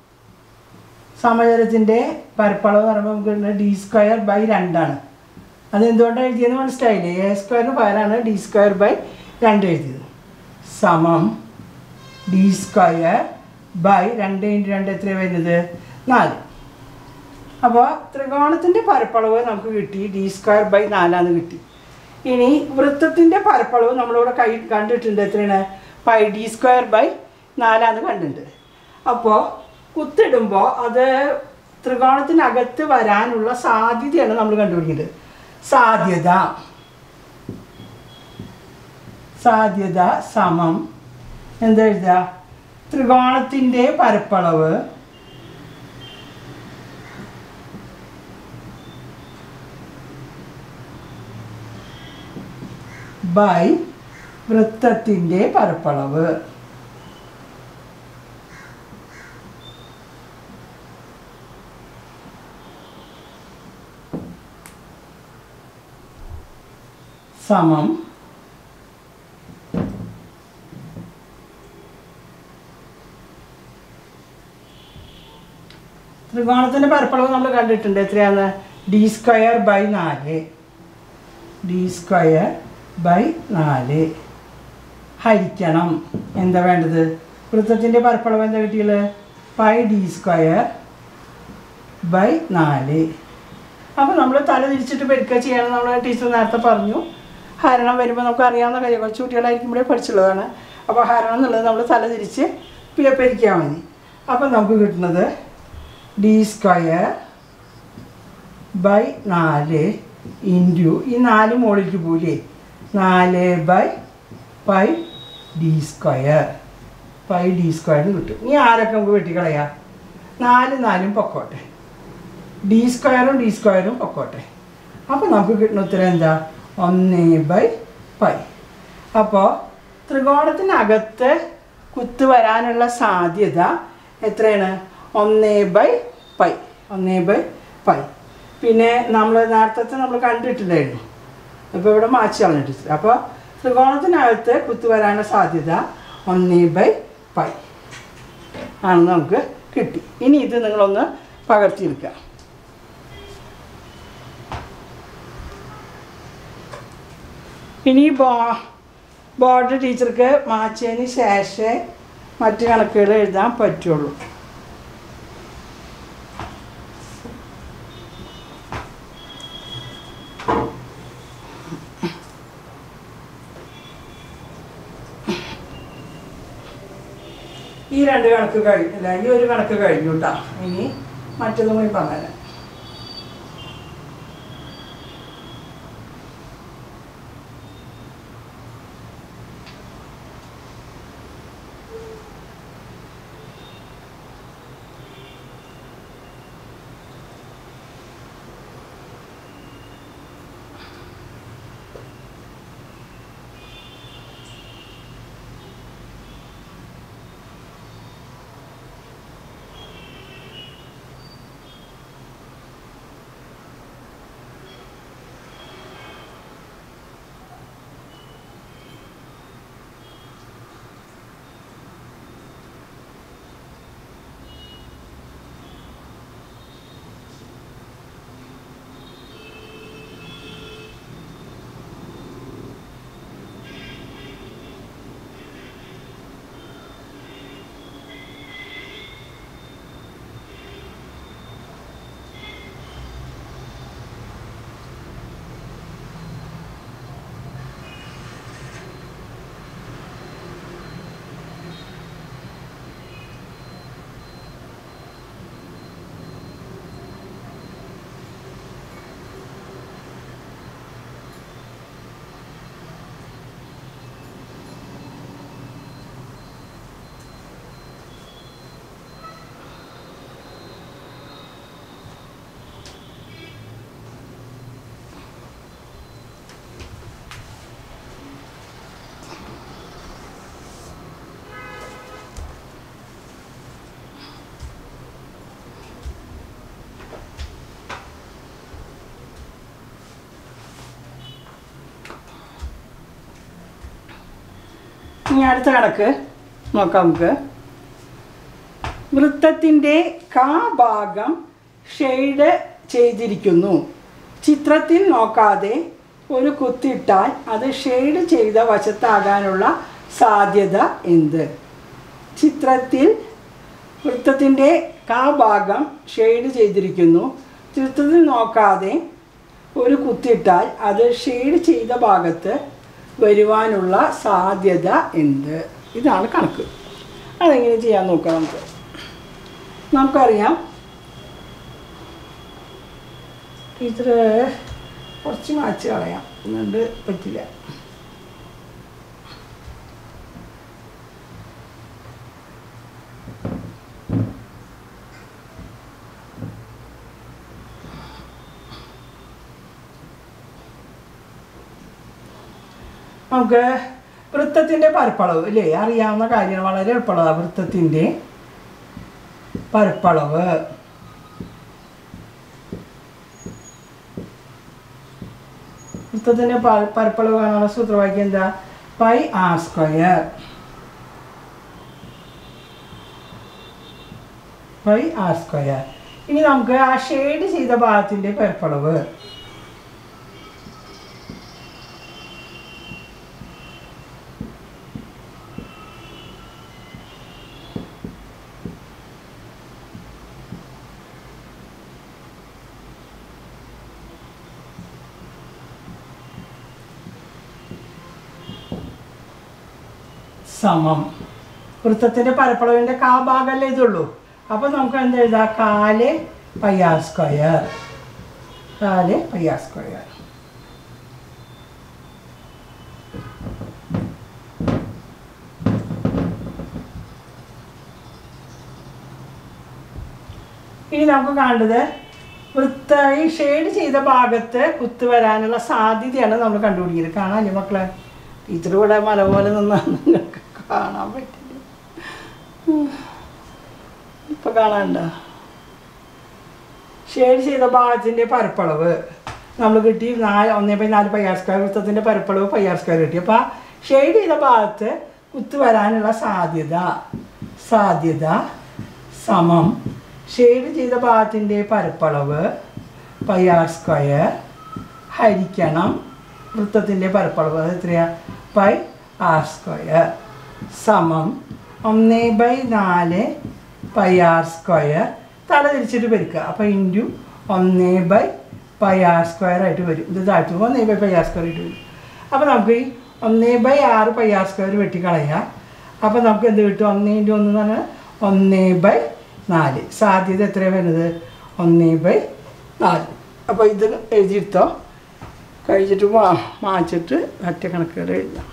സമചരത്തിൻ്റെ പരപ്പളവ് എന്ന് പറയുമ്പോൾ നമുക്ക് ഡി സ്ക്വയർ ബൈ രണ്ടാണ് അതെന്തുകൊണ്ടാണ് എഴുതിയെന്ന് മനസ്സിലായില്ലേ എ സ്ക്വയറിന് പകരമാണ് ഡി സ്ക്വയർ ബൈ രണ്ട് എഴുതിയത് സമം ഡി സ്ക്വയർ ബൈ രണ്ട് ഇൻറ്റു രണ്ട് എത്രയാണ് വരുന്നത് നാല് അപ്പോൾ ത്രികോണത്തിൻ്റെ പരപ്പളവ് നമുക്ക് കിട്ടി ഡി സ്ക്വയർ ബൈ നാലാന്ന് കിട്ടി ഇനി വൃത്തത്തിൻ്റെ പരപ്പളവ് നമ്മളിവിടെ കൈ കണ്ടിട്ടുണ്ട് എത്രയാണ് പൈ ഡി സ്ക്വയർ ബൈ നാലാന്ന് കണ്ടിട്ടുണ്ട് അപ്പോൾ കുത്തിടുമ്പോൾ അത് ത്രികോണത്തിനകത്ത് വരാനുള്ള സാധ്യതയാണ് നമ്മൾ കണ്ടുപിടിക്കേണ്ടത് സാധ്യത സാധ്യത സമം എന്താ എഴുതുക ത്രികോണത്തിൻ്റെ പരപ്പളവ് ബൈ വൃത്തത്തിൻ്റെ പരപ്പളവ് സമം ത്രികോണത്തിൻ്റെ പരപ്പളവ് നമ്മൾ കണ്ടിട്ടുണ്ട് എത്രയാണ് ഡി സ്ക്വയർ ബൈ നാല് ഡി സ്ക്വയർ ബൈ നാല് ഹരിക്കണം എന്താ വേണ്ടത് വൃത്തത്തിൻ്റെ പരപ്പളവ് എന്താ കിട്ടിയത് പൈ ഡി സ്ക്വയർ ബൈ നാല് അപ്പോൾ നമ്മൾ തല തിരിച്ചിട്ട് പെരുക്കുക ചെയ്യണം നമ്മൾ ടീച്ചർ നേരത്തെ പറഞ്ഞു ഹരണം വരുമ്പോൾ നമുക്ക് അറിയാവുന്ന കാര്യം കുറച്ച് കുട്ടികളായിരിക്കുമ്പോഴേ പഠിച്ചുള്ളതാണ് അപ്പോൾ ഹരണം എന്നുള്ളത് നമ്മൾ തല തിരിച്ച് പെ- പെരുക്കിയാൽ മതി അപ്പോൾ നമുക്ക് കിട്ടുന്നത് ഡി സ്ക്വയർ ബൈ നാല് ഇൻറ്റു ഈ നാല് മുകളിലേക്ക് പോലേ നാല് by pi D square pi D square കിട്ടും ഇനി ആരൊക്കെ നമുക്ക് വെട്ടിക്കളയാം നാല് നാലും പൊക്കോട്ടെ ഡി സ്ക്വയറും ഡി സ്ക്വയറും പൊക്കോട്ടെ അപ്പോൾ നമുക്ക് കിട്ടുന്ന ഉത്തരം എന്താ ഒന്ന് ബൈ പൈ അപ്പോൾ ത്രികോണത്തിനകത്ത് കുത്ത് വരാനുള്ള സാധ്യത എത്രയാണ് ഒന്ന് ബൈ പൈ ഒന്ന് ബൈ പൈ പിന്നെ നമ്മൾ നേരത്തെ നമ്മൾ കണ്ടിട്ടുണ്ടായിരുന്നു അപ്പോൾ ഇവിടെ മാച്ച് കളഞ്ഞിട്ട് അപ്പോൾ ത്രികോണത്തിനകത്ത് കുത്ത് വരാനുള്ള സാധ്യത ഒന്ന് ബൈ പൈ ആണെന്ന് നമുക്ക് കിട്ടി ഇനി ഇത് നിങ്ങളൊന്ന് പകർത്തിയെടുക്കുക ഇനി ബോ ബോർഡ് ടീച്ചർക്ക് മാച്ചതിന് ശേഷമേ മറ്റ് കണക്കുകൾ എഴുതാൻ പറ്റുള്ളൂ ഈ രണ്ട് കണക്ക് കഴിഞ്ഞില്ല ഈ ഒരു കണക്ക് കഴിഞ്ഞു കേട്ടോ ഇനി മറ്റതും കൂടി പറഞ്ഞുതരാം ഇനി അടുത്ത കണക്ക് നോക്കാം നമുക്ക് വൃത്തത്തിൻ്റെ കാ ഭാഗം ഷെയ്ഡ് ചെയ്തിരിക്കുന്നു ചിത്രത്തിൽ നോക്കാതെ ഒരു കുത്തിട്ടാൽ അത് ഷെയ്ഡ് ചെയ്ത വശത്താകാനുള്ള സാധ്യത എന്ത് ചിത്രത്തിൽ വൃത്തത്തിൻ്റെ കാ ഭാഗം ഷെയ്ഡ് ചെയ്തിരിക്കുന്നു ചിത്രത്തിൽ നോക്കാതെ ഒരു കുത്തിട്ടാൽ അത് ഷെയ്ഡ് ചെയ്ത ഭാഗത്ത് വരുവാനുള്ള സാധ്യത എന്ത് ഇതാണ് കണക്ക് അതെങ്ങനെ ചെയ്യാൻ നോക്കാം നമുക്ക് നമുക്കറിയാം ടീച്ചർ കുറച്ച് മാച്ച് കളയാം എന്നുകൊണ്ട് പറ്റില്ല നമുക്ക് വൃത്തത്തിൻ്റെ പരപ്പളവ് അല്ലേ അറിയാവുന്ന കാര്യമാണ് വളരെ എളുപ്പമുള്ളതാണ് വൃത്തത്തിൻ്റെ പരപ്പളവ് വൃത്തത്തിൻ്റെ പ- പരപ്പളവ് കാണാനുള്ള സൂത്രവാക്യം എന്താ pi R square pi R square ഇനി നമുക്ക് ആ ഷെയ്ഡ് ചെയ്ത ഭാഗത്തിൻ്റെ പരപ്പളവ് സമം വൃത്തത്തിൻ്റെ പരപ്പളവിൻ്റെ കാ ഭാഗമല്ലേ ഇതുള്ളൂ അപ്പോൾ നമുക്ക് എന്ത് എഴുതാം കാല് പയ്യാർ സ്ക്വയർ കാല് പയ്യാർ സ്ക്വയർ ഇനി നമുക്ക് കാണേണ്ടത് വൃത്ത ഈ ഷെയ്ഡ് ചെയ്ത ഭാഗത്ത് കുത്ത് വരാനുള്ള സാധ്യതയാണ് നമ്മൾ കണ്ടുപിടിക്കുന്നത് കാണാൻ മക്കളെ ടീച്ചർ ഇവിടെ മല പോലെ നിന്നാണ് നിങ്ങൾക്ക് കാണാൻ പറ്റില്ല ഇപ്പൊ കാണാനുണ്ടോ ഷെയ്ഡ് ചെയ്ത ഭാഗത്തിൻ്റെ പരപ്പളവ് നമ്മൾ കിട്ടി നാല് ഒന്നേ പോയി നാല് പയ്യാർ സ്ക്വയർ വൃത്തത്തിൻ്റെ പരപ്പളവ് പയ്യാർ സ്ക്വയർ കിട്ടി അപ്പോൾ ഷെയ്ഡ് ചെയ്ത ഭാഗത്ത് കുത്ത് വരാനുള്ള സാധ്യത സാധ്യത സമം ഷെയ്ഡ് ചെയ്ത ഭാഗത്തിൻ്റെ പരപ്പളവ് പയ്യാർ സ്ക്വയർ ഹരിക്കണം വൃത്തത്തിൻ്റെ പരപ്പളവ് അത് എത്രയാ പൈ ആർ സ്ക്വയർ സമം ഒന്ന് ബൈ നാല് പൈ ആർ സ്ക്വയർ തല തിരിച്ചിട്ട് പെരുക്കുക അപ്പോൾ ഇൻറ്റു ഒന്ന് ബൈ പൈ ആർ സ്ക്വയർ ആയിട്ട് വരും ഇത് താഴ്ത്തു ഒന്ന് ബൈ പൈ ആർ സ്ക്വയർ ആയിട്ട് വരും അപ്പോൾ നമുക്ക് ഈ ഒന്ന് ബൈ ആറ് പൈ ആർ സ്ക്വയർ വെട്ടിക്കളയാം അപ്പോൾ നമുക്ക് എന്ത് കിട്ടും ഒന്ന് ഇൻറ്റു ഒന്ന് എന്ന് പറഞ്ഞാൽ ഒന്ന് ബൈ നാല് സാധ്യത എത്രയാണ് വരുന്നത് ഒന്ന് ബൈ നാല് അപ്പോൾ ഇത് എഴുതിയെടുത്തോ കഴിച്ചിട്ട് മാ മാച്ചിട്ട് ഒറ്റ കണക്കുകൾ എഴുതാം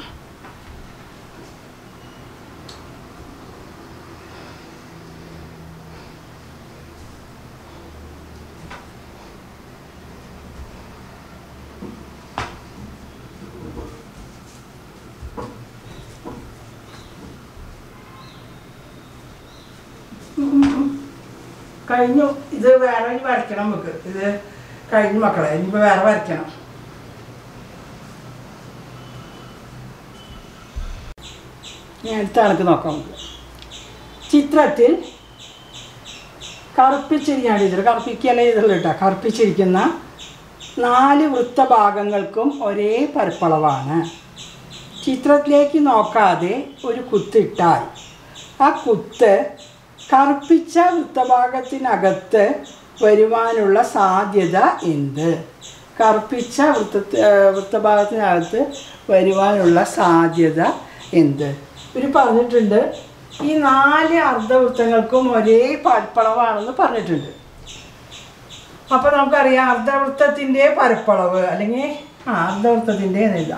കഴിഞ്ഞു ഇത് വേറെ ഇനി വരയ്ക്കണം നമുക്ക് ഇത് കഴിഞ്ഞു മക്കളെ ഇനിയിപ്പോൾ വേറെ വരയ്ക്കണം ഞാൻ അടുത്ത കണക്ക് നോക്കാം നമുക്ക് ചിത്രത്തിൽ കറുപ്പിച്ചിരിക്കുകയാണ് ടീച്ചർ കറുപ്പിക്കുകയല്ല ചെയ്തുള്ളൂ കേട്ടോ കറുപ്പിച്ചിരിക്കുന്ന നാല് വൃത്തഭാഗങ്ങൾക്കും ഒരേ പരപ്പളവാണ് ചിത്രത്തിലേക്ക് നോക്കാതെ ഒരു കുത്തിട്ടാൽ ആ കുത്ത് കറുപ്പിച്ച വൃത്തഭാഗത്തിനകത്ത് വരുവാനുള്ള സാധ്യത എന്ത് കറുപ്പിച്ച വൃത്ത വൃത്തഭാഗത്തിനകത്ത് വരുവാനുള്ള സാധ്യത എന്ത് ഇവർ പറഞ്ഞിട്ടുണ്ട് ഈ നാല് അർദ്ധവൃത്തങ്ങൾക്കും ഒരേ പരപ്പളവാണെന്ന് പറഞ്ഞിട്ടുണ്ട് അപ്പോൾ നമുക്കറിയാം അർദ്ധവൃത്തത്തിൻ്റെ പരപ്പളവ് അല്ലെങ്കിൽ ആ അർദ്ധവൃത്തത്തിൻ്റെ എന്നില്ല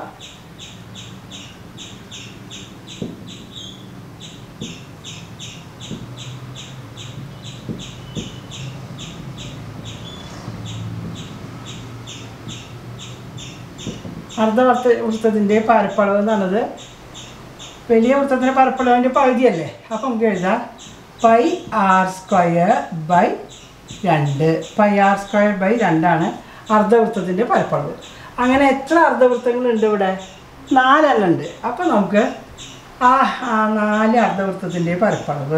അർദ്ധവൃത്ത വൃത്തത്തിൻ്റെ പരപ്പളവ് എന്ന് പറഞ്ഞത് വലിയ വൃത്തത്തിൻ്റെ പരപ്പളവിൻ്റെ പകുതിയല്ലേ അപ്പം നമുക്ക് എഴുതാം പൈ ആർ സ്ക്വയർ ബൈ രണ്ട് പൈ ആർ സ്ക്വയർ ബൈ രണ്ടാണ് അർദ്ധവൃത്തത്തിൻ്റെ പരപ്പളവ് അങ്ങനെ എത്ര അർദ്ധവൃത്തങ്ങളുണ്ട് ഇവിടെ നാലെണ്ണം ഉണ്ട് അപ്പം നമുക്ക് ആ ആ നാല് അർദ്ധവൃത്തത്തിൻ്റെ പരപ്പളവ്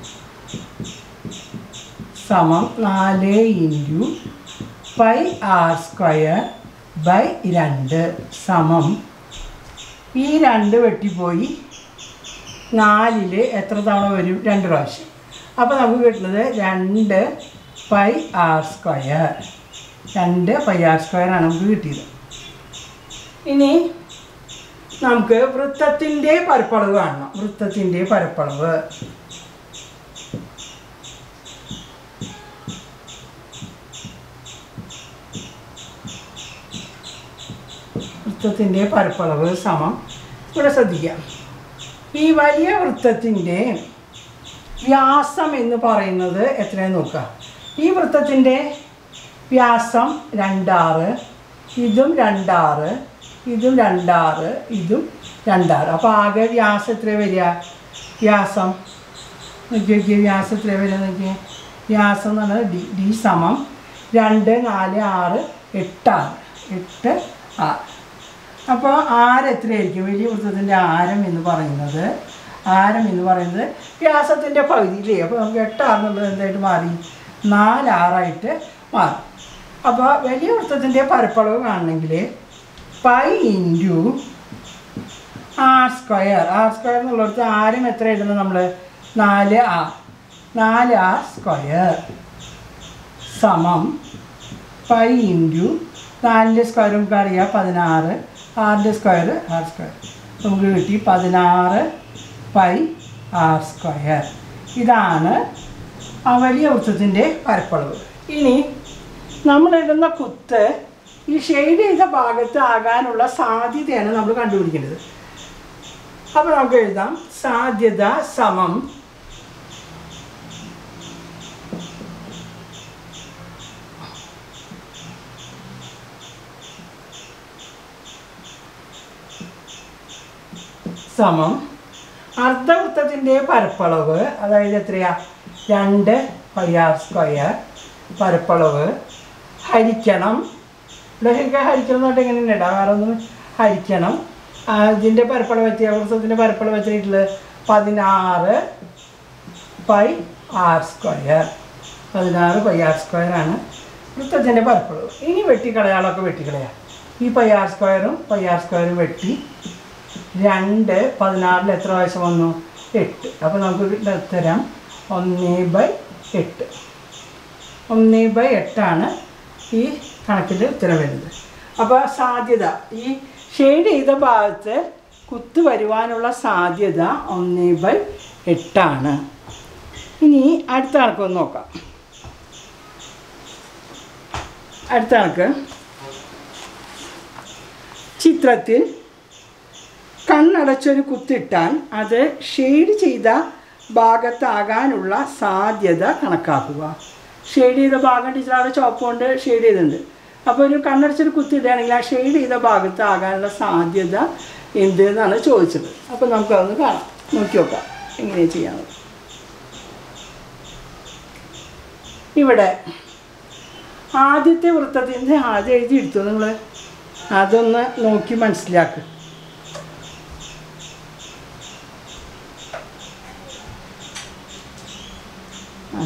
സമം നാല് into pi R square by രണ്ട് സമം ഈ രണ്ട് വെട്ടിപ്പോയി നാലിൽ എത്ര തവണ വരും രണ്ട് പ്രാവശ്യം അപ്പോൾ നമുക്ക് കിട്ടുന്നത് രണ്ട് പൈ ആർ സ്ക്വയർ രണ്ട് പൈ ആർ സ്ക്വയർ ആണ് നമുക്ക് കിട്ടിയത് ഇനി നമുക്ക് വൃത്തത്തിൻ്റെ പരപ്പളവ് കാണണം വൃത്തത്തിൻ്റെ പരപ്പളവ് വൃത്തത്തിൻ്റെ പരപ്പളവ് സമം ഇവിടെ ശ്രദ്ധിക്കാം ഈ വലിയ വൃത്തത്തിൻ്റെ വ്യാസം എന്ന് പറയുന്നത് എത്രയെന്ന് നോക്കുക ഈ വൃത്തത്തിൻ്റെ വ്യാസം രണ്ടാറ് ഇതും രണ്ടാറ് ഇതും രണ്ടാറ് ഇതും രണ്ടാറ് അപ്പോൾ ആകെ വ്യാസം എത്ര വരിക വ്യാസം നോക്കി നോക്കിയ വ്യാസം എത്ര വരിക നോക്കിയേ വ്യാസം എന്ന് പറഞ്ഞാൽ ഡി ഡി സമം രണ്ട് നാല് ആറ് എട്ടാറ് എട്ട് ആറ് അപ്പോൾ ആരം എത്രയായിരിക്കും വലിയ വൃത്തത്തിൻ്റെ ആരം എന്ന് പറയുന്നത് ആരം എന്ന് പറയുന്നത് വ്യാസത്തിൻ്റെ പകുതിയിലേ അപ്പോൾ നമുക്ക് എട്ടാറെന്നുള്ളത് എന്തായിട്ട് മാറി നാലാറായിട്ട് മാറി അപ്പോൾ വലിയ വൃത്തത്തിൻ്റെ പരപ്പളവ് കാണണമെങ്കിൽ pi into R square R square എന്നുള്ളിടത്ത് ആരം എത്ര എഴുതണം നമ്മൾ നാല് ആർ നാല് ആർ സ്ക്വയർ സമം പൈ ഇൻറ്റു നാലിൻ്റെ സ്ക്വയർ നമുക്ക് അറിയാം പതിനാറ് ആറിൻ്റെ സ്ക്വയർ ആർ സ്ക്വയർ നമുക്ക് കിട്ടി പതിനാറ് പൈ ആർ സ്ക്വയർ ഇതാണ് ആ വലിയ വൃത്തത്തിൻ്റെ പരപ്പളവ് ഇനി നമ്മൾ ഇടുന്ന കുത്ത് ഈ ഷെയ്ഡ് ചെയ്ത ഭാഗത്ത് ആകാനുള്ള സാധ്യതയാണ് നമ്മൾ കണ്ടുപിടിക്കേണ്ടത് അപ്പോൾ നമുക്ക് എഴുതാം സാധ്യത സമം സമം അർദ്ധവൃത്തത്തിൻ്റെ പരപ്പളവ് അതായത് എത്രയാ രണ്ട് പൈ ആർ സ്ക്വയർ പരപ്പളവ് ഹരിക്കണം ഇവിടെ ശരിക്കും ഹരിക്കണം എന്നിട്ട് എങ്ങനെ ഇടാം വേറെ ഒന്നും ഹരിക്കണം ആ, ഇതിൻ്റെ പരപ്പളവ് എത്തിയ വൃത്തത്തിൻ്റെ പരപ്പളവ് എത്തിയിട്ടുള്ളത് പതിനാറ് പൈ ആർ സ്ക്വയർ പതിനാറ് പൈ ആർ സ്ക്വയർ ആണ് വൃത്തത്തിൻ്റെ പരപ്പളവ് ഇനി വെട്ടിക്കളയാളൊക്കെ വെട്ടിക്കളയാം ഈ പൈ ആർ സ്ക്വയറും പൈ ആർ സ്ക്വയറും വെട്ടി രണ്ട് പതിനാറിൽ എത്ര വയസ്സ് വന്നു എട്ട് അപ്പോൾ നമുക്ക് കിട്ടുന്ന ഉത്തരം ഒന്ന് ബൈ എട്ട് ഒന്ന് ബൈ എട്ടാണ് ഈ കണക്കിൽ ഉത്തരം വരുന്നത് അപ്പോൾ സാധ്യത ഈ ഷെയ്ഡ് ചെയ്ത ഭാഗത്ത് കുത്ത് വരുവാനുള്ള സാധ്യത ഒന്ന് ബൈ എട്ടാണ് ഇനി അടുത്ത കണക്കൊന്ന് നോക്കാം അടുത്ത കണക്ക് ചിത്രത്തിൽ കണ്ണടച്ചൊരു കുത്തിട്ടാൽ അത് ഷെയ്ഡ് ചെയ്ത ഭാഗത്താകാനുള്ള സാധ്യത കണക്കാക്കുക ഷെയ്ഡ് ചെയ്ത ഭാഗം ടീച്ചർ അവിടെ ചോപ്പ് കൊണ്ട് ഷെയ്ഡ് ചെയ്തിട്ടുണ്ട് അപ്പോൾ ഒരു കണ്ണടച്ചൊരു കുത്തിടുകയാണെങ്കിൽ ആ ഷെയ്ഡ് ചെയ്ത ഭാഗത്താകാനുള്ള സാധ്യത എന്ത് എന്നാണ് ചോദിച്ചത് അപ്പോൾ നമുക്കതൊന്ന് കാണാം നോക്കി നോക്കാം എങ്ങനെയാണ് ചെയ്യാമെന്ന് ഇവിടെ ആദ്യത്തെ വൃത്തത്തിൻ്റെ ആദ്യം എഴുതി എടുത്തു നിങ്ങൾ അതൊന്ന് നോക്കി മനസ്സിലാക്കുക ആ.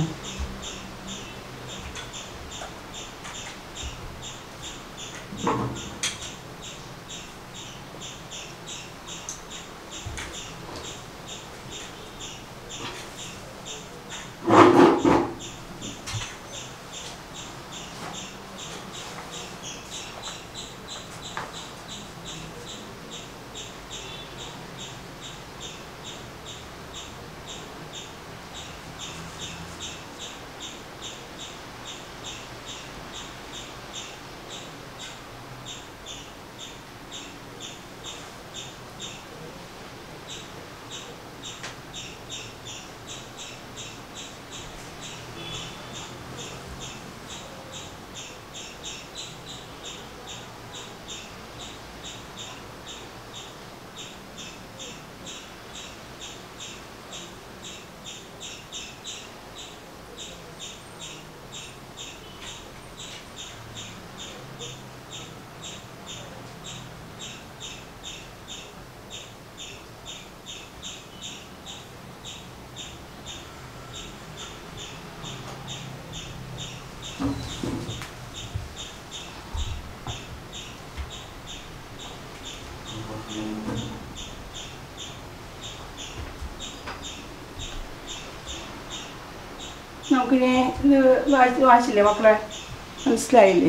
നമുക്കിനി ഇത് വായിച്ച് വായിച്ചില്ലേ മക്കളെ മനസ്സിലായില്ലേ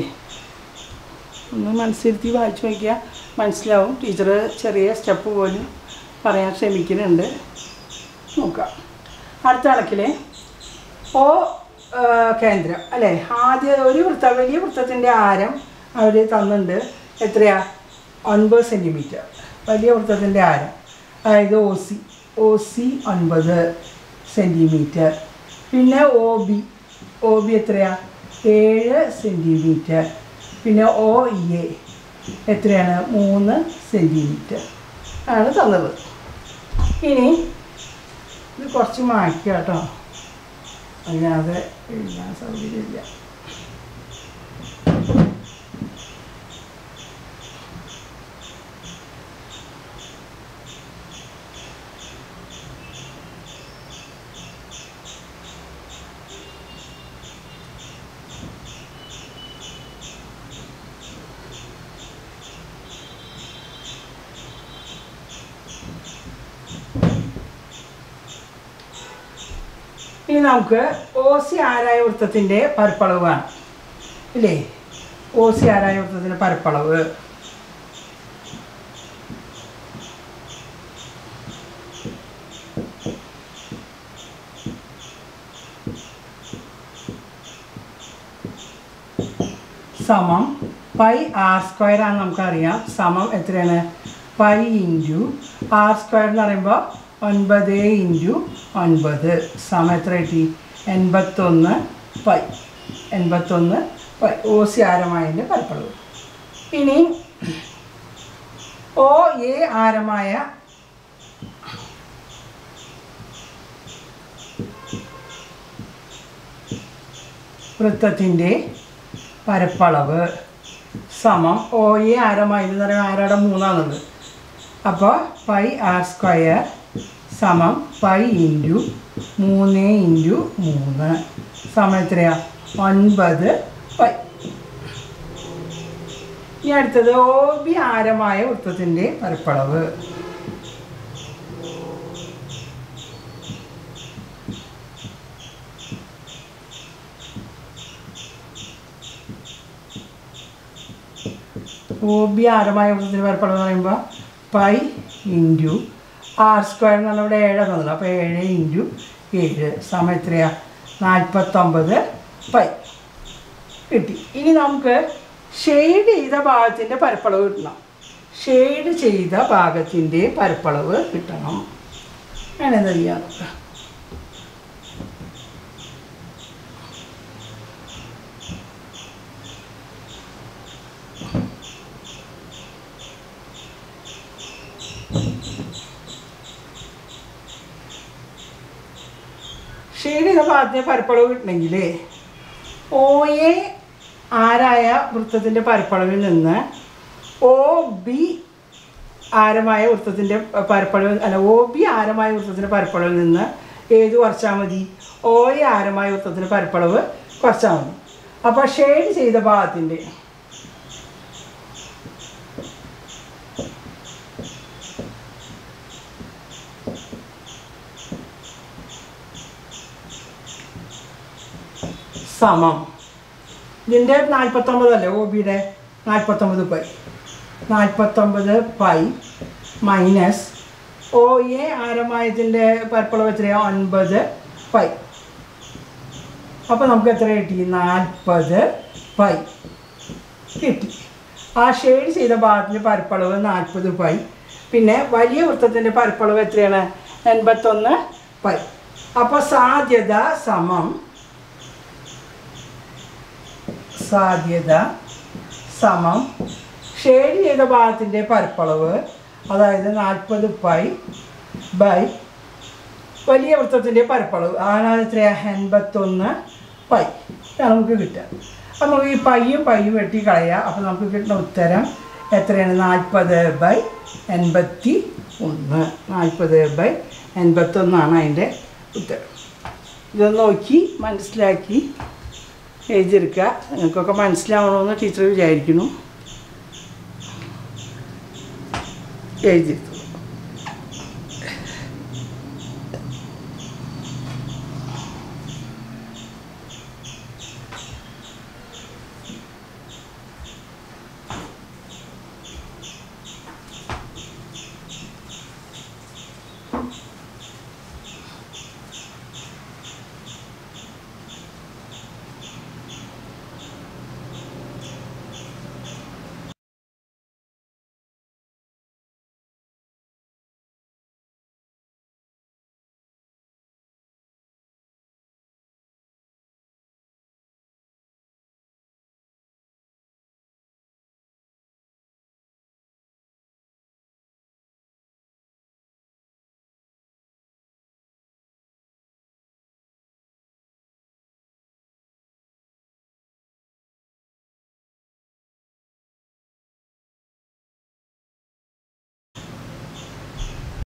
ഒന്ന് മനസ്സിരുത്തി വായിച്ചു നോക്കിയാൽ മനസ്സിലാവും ടീച്ചർ ചെറിയ സ്റ്റെപ്പ് പോലും പറയാൻ ശ്രമിക്കുന്നുണ്ട് നോക്കാം അടുത്ത കണക്കിൽ ഓ ആ, കേന്ദ്രം അല്ലേ ആദ്യ ഒരു വൃത്ത വലിയ വൃത്തത്തിൻ്റെ ആരം അവർ തന്നിട്ടുണ്ട് എത്രയാ ഒൻപത് സെൻറ്റിമീറ്റർ വലിയ വൃത്തത്തിൻ്റെ ആരം അതായത് ഒ സി ഒ സി ഒൻപത് സെൻറ്റിമീറ്റർ പിന്നെ ഒ ബി ഒ ബി എത്രയാ ഏഴ് സെൻറ്റിമീറ്റർ പിന്നെ ഒ ഇ എ എത്രയാണ് മൂന്ന് സെൻറ്റിമീറ്റർ ആണ് തന്നത് ഇനി ഇത് കുറച്ച് മായ്ക്കുക കേട്ടോ അല്ലാതെ എഴുതാൻ സൗകര്യമില്ല ഇനി നമുക്ക് ഒ സി ആരായ വൃത്തത്തിൻ്റെ പരപ്പളവ് വേണം ഇല്ലേ ഒ സി ആരായ വൃത്തത്തിൻ്റെ പരപ്പളവ് സമം പൈ ആർ സ്ക്വയർ ആണ് നമുക്കറിയാം സമം എത്രയാണ് പൈ ഇൻറ്റു ആർ സ്ക്വയർ എന്ന് പറയുമ്പോൾ ഒൻപത് ഇൻറ്റു ഒൻപത് സമം എത്ര കിട്ടി എൺപത്തൊന്ന് പൈ എൺപത്തൊന്ന് പൈ ഓ സി ആരമായതിൻ്റെ പരപ്പളവ് ഇനി ഓ എ ആരമായ വൃത്തത്തിൻ്റെ പരപ്പളവ് സമം ഒ എ ആരമായിരുന്നു പറയുമ്പോൾ ആരാടെ മൂന്നാന്നുള്ളത് അപ്പോൾ പൈ ആർ സ്ക്വയർ സമം പൈ ഇൻറ്റു മൂന്ന് ഇൻറ്റു മൂന്ന് സമം എത്രയാ ഒൻപത് പൈ ഇനി അടുത്തത് ഒ ബി ആരമായ വൃത്തത്തിൻ്റെ പരപ്പളവ് ഒ ബി ആരമായ വൃത്തത്തിൻ്റെ പരപ്പളവ് എന്ന് പറയുമ്പോൾ പൈ ഇൻറ്റു ആർ സ്ക്വയർ എന്ന് പറഞ്ഞാൽ ഇവിടെ ഏഴാണ് തന്നത് അപ്പോൾ ഏഴ് ഇൻറ്റു ഏഴ് സമയം എത്രയാണ് നാൽപ്പത്തൊമ്പത് പൈ കിട്ടി ഇനി നമുക്ക് ഷെയ്ഡ് ചെയ്ത ഭാഗത്തിൻ്റെ പരപ്പളവ് കിട്ടണം ഷെയ്ഡ് ചെയ്ത ഭാഗത്തിൻ്റെ പരപ്പളവ് കിട്ടണം അങ്ങനെ എന്താ ചെയ്യാൻ നോക്കാം ഷെയ്ഡ് ചെയ്ത ഭാഗത്തിന് പരപ്പളവ് കിട്ടണമെങ്കിൽ ഒ എ ആരായ വൃത്തത്തിൻ്റെ പരപ്പളവിൽ നിന്ന് ഒ ബി ആരമായ വൃത്തത്തിൻ്റെ പരപ്പളവ് അല്ല ഒ ബി ആരമായ വൃത്തത്തിൻ്റെ പരപ്പളവിൽ നിന്ന് ഏത് കുറച്ചാൽ മതി ഒ എ ആരമായ വൃത്തത്തിൻ്റെ പരപ്പളവ് കുറച്ചാൽ മതി അപ്പോൾ ഷെയ്ഡ് ചെയ്ത ഭാഗത്തിൻ്റെ സമം ഇതിൻ്റെ നാൽപ്പത്തൊമ്പതല്ലേ ഒ ബിയുടെ നാൽപ്പത്തൊമ്പത് പൈ നാൽപ്പത്തൊമ്പത് പൈ മൈനസ് ഒ എ ആരമായതിൻ്റെ പരപ്പളവ് എത്രയാണ് ഒൻപത് പൈ അപ്പോൾ നമുക്ക് എത്ര കിട്ടി നാൽപ്പത് പൈ കിട്ടി ആ ഷെയ്ഡ് ചെയ്ത ഭാഗത്തിൻ്റെ പരപ്പളവ് നാൽപ്പത് പൈ പിന്നെ വലിയ വൃത്തത്തിൻ്റെ പരപ്പളവ് എത്രയാണ് എൺപത്തൊന്ന് പൈ അപ്പോൾ സാധ്യത സമം സാധ്യത സമം ഷെയ്ഡ് ചെയ്ത ഭാഗത്തിൻ്റെ പരപ്പളവ് അതായത് നാൽപ്പത് പൈ ബൈ വലിയ വൃത്തത്തിൻ്റെ പരപ്പളവ് അതാണ് എത്രയാണ് എൺപത്തൊന്ന് പൈ ഇതാണ് നമുക്ക് കിട്ടുക അപ്പോൾ നമുക്ക് ഈ പയ്യും പയ്യും വെട്ടി കളയുക അപ്പോൾ നമുക്ക് കിട്ടുന്ന ഉത്തരം എത്രയാണ് നാൽപ്പത് ബൈ എൺപത്തി ഒന്ന് നാൽപ്പത് ബൈ എൺപത്തൊന്നാണ് അതിൻ്റെ ഉത്തരം ഇതൊന്ന് നോക്കി മനസ്സിലാക്കി എഴുതിയെടുക്കുക നിങ്ങൾക്കൊക്കെ മനസ്സിലാവണമെന്ന് ടീച്ചർ വിചാരിക്കുന്നു എഴുതിയെടുത്തു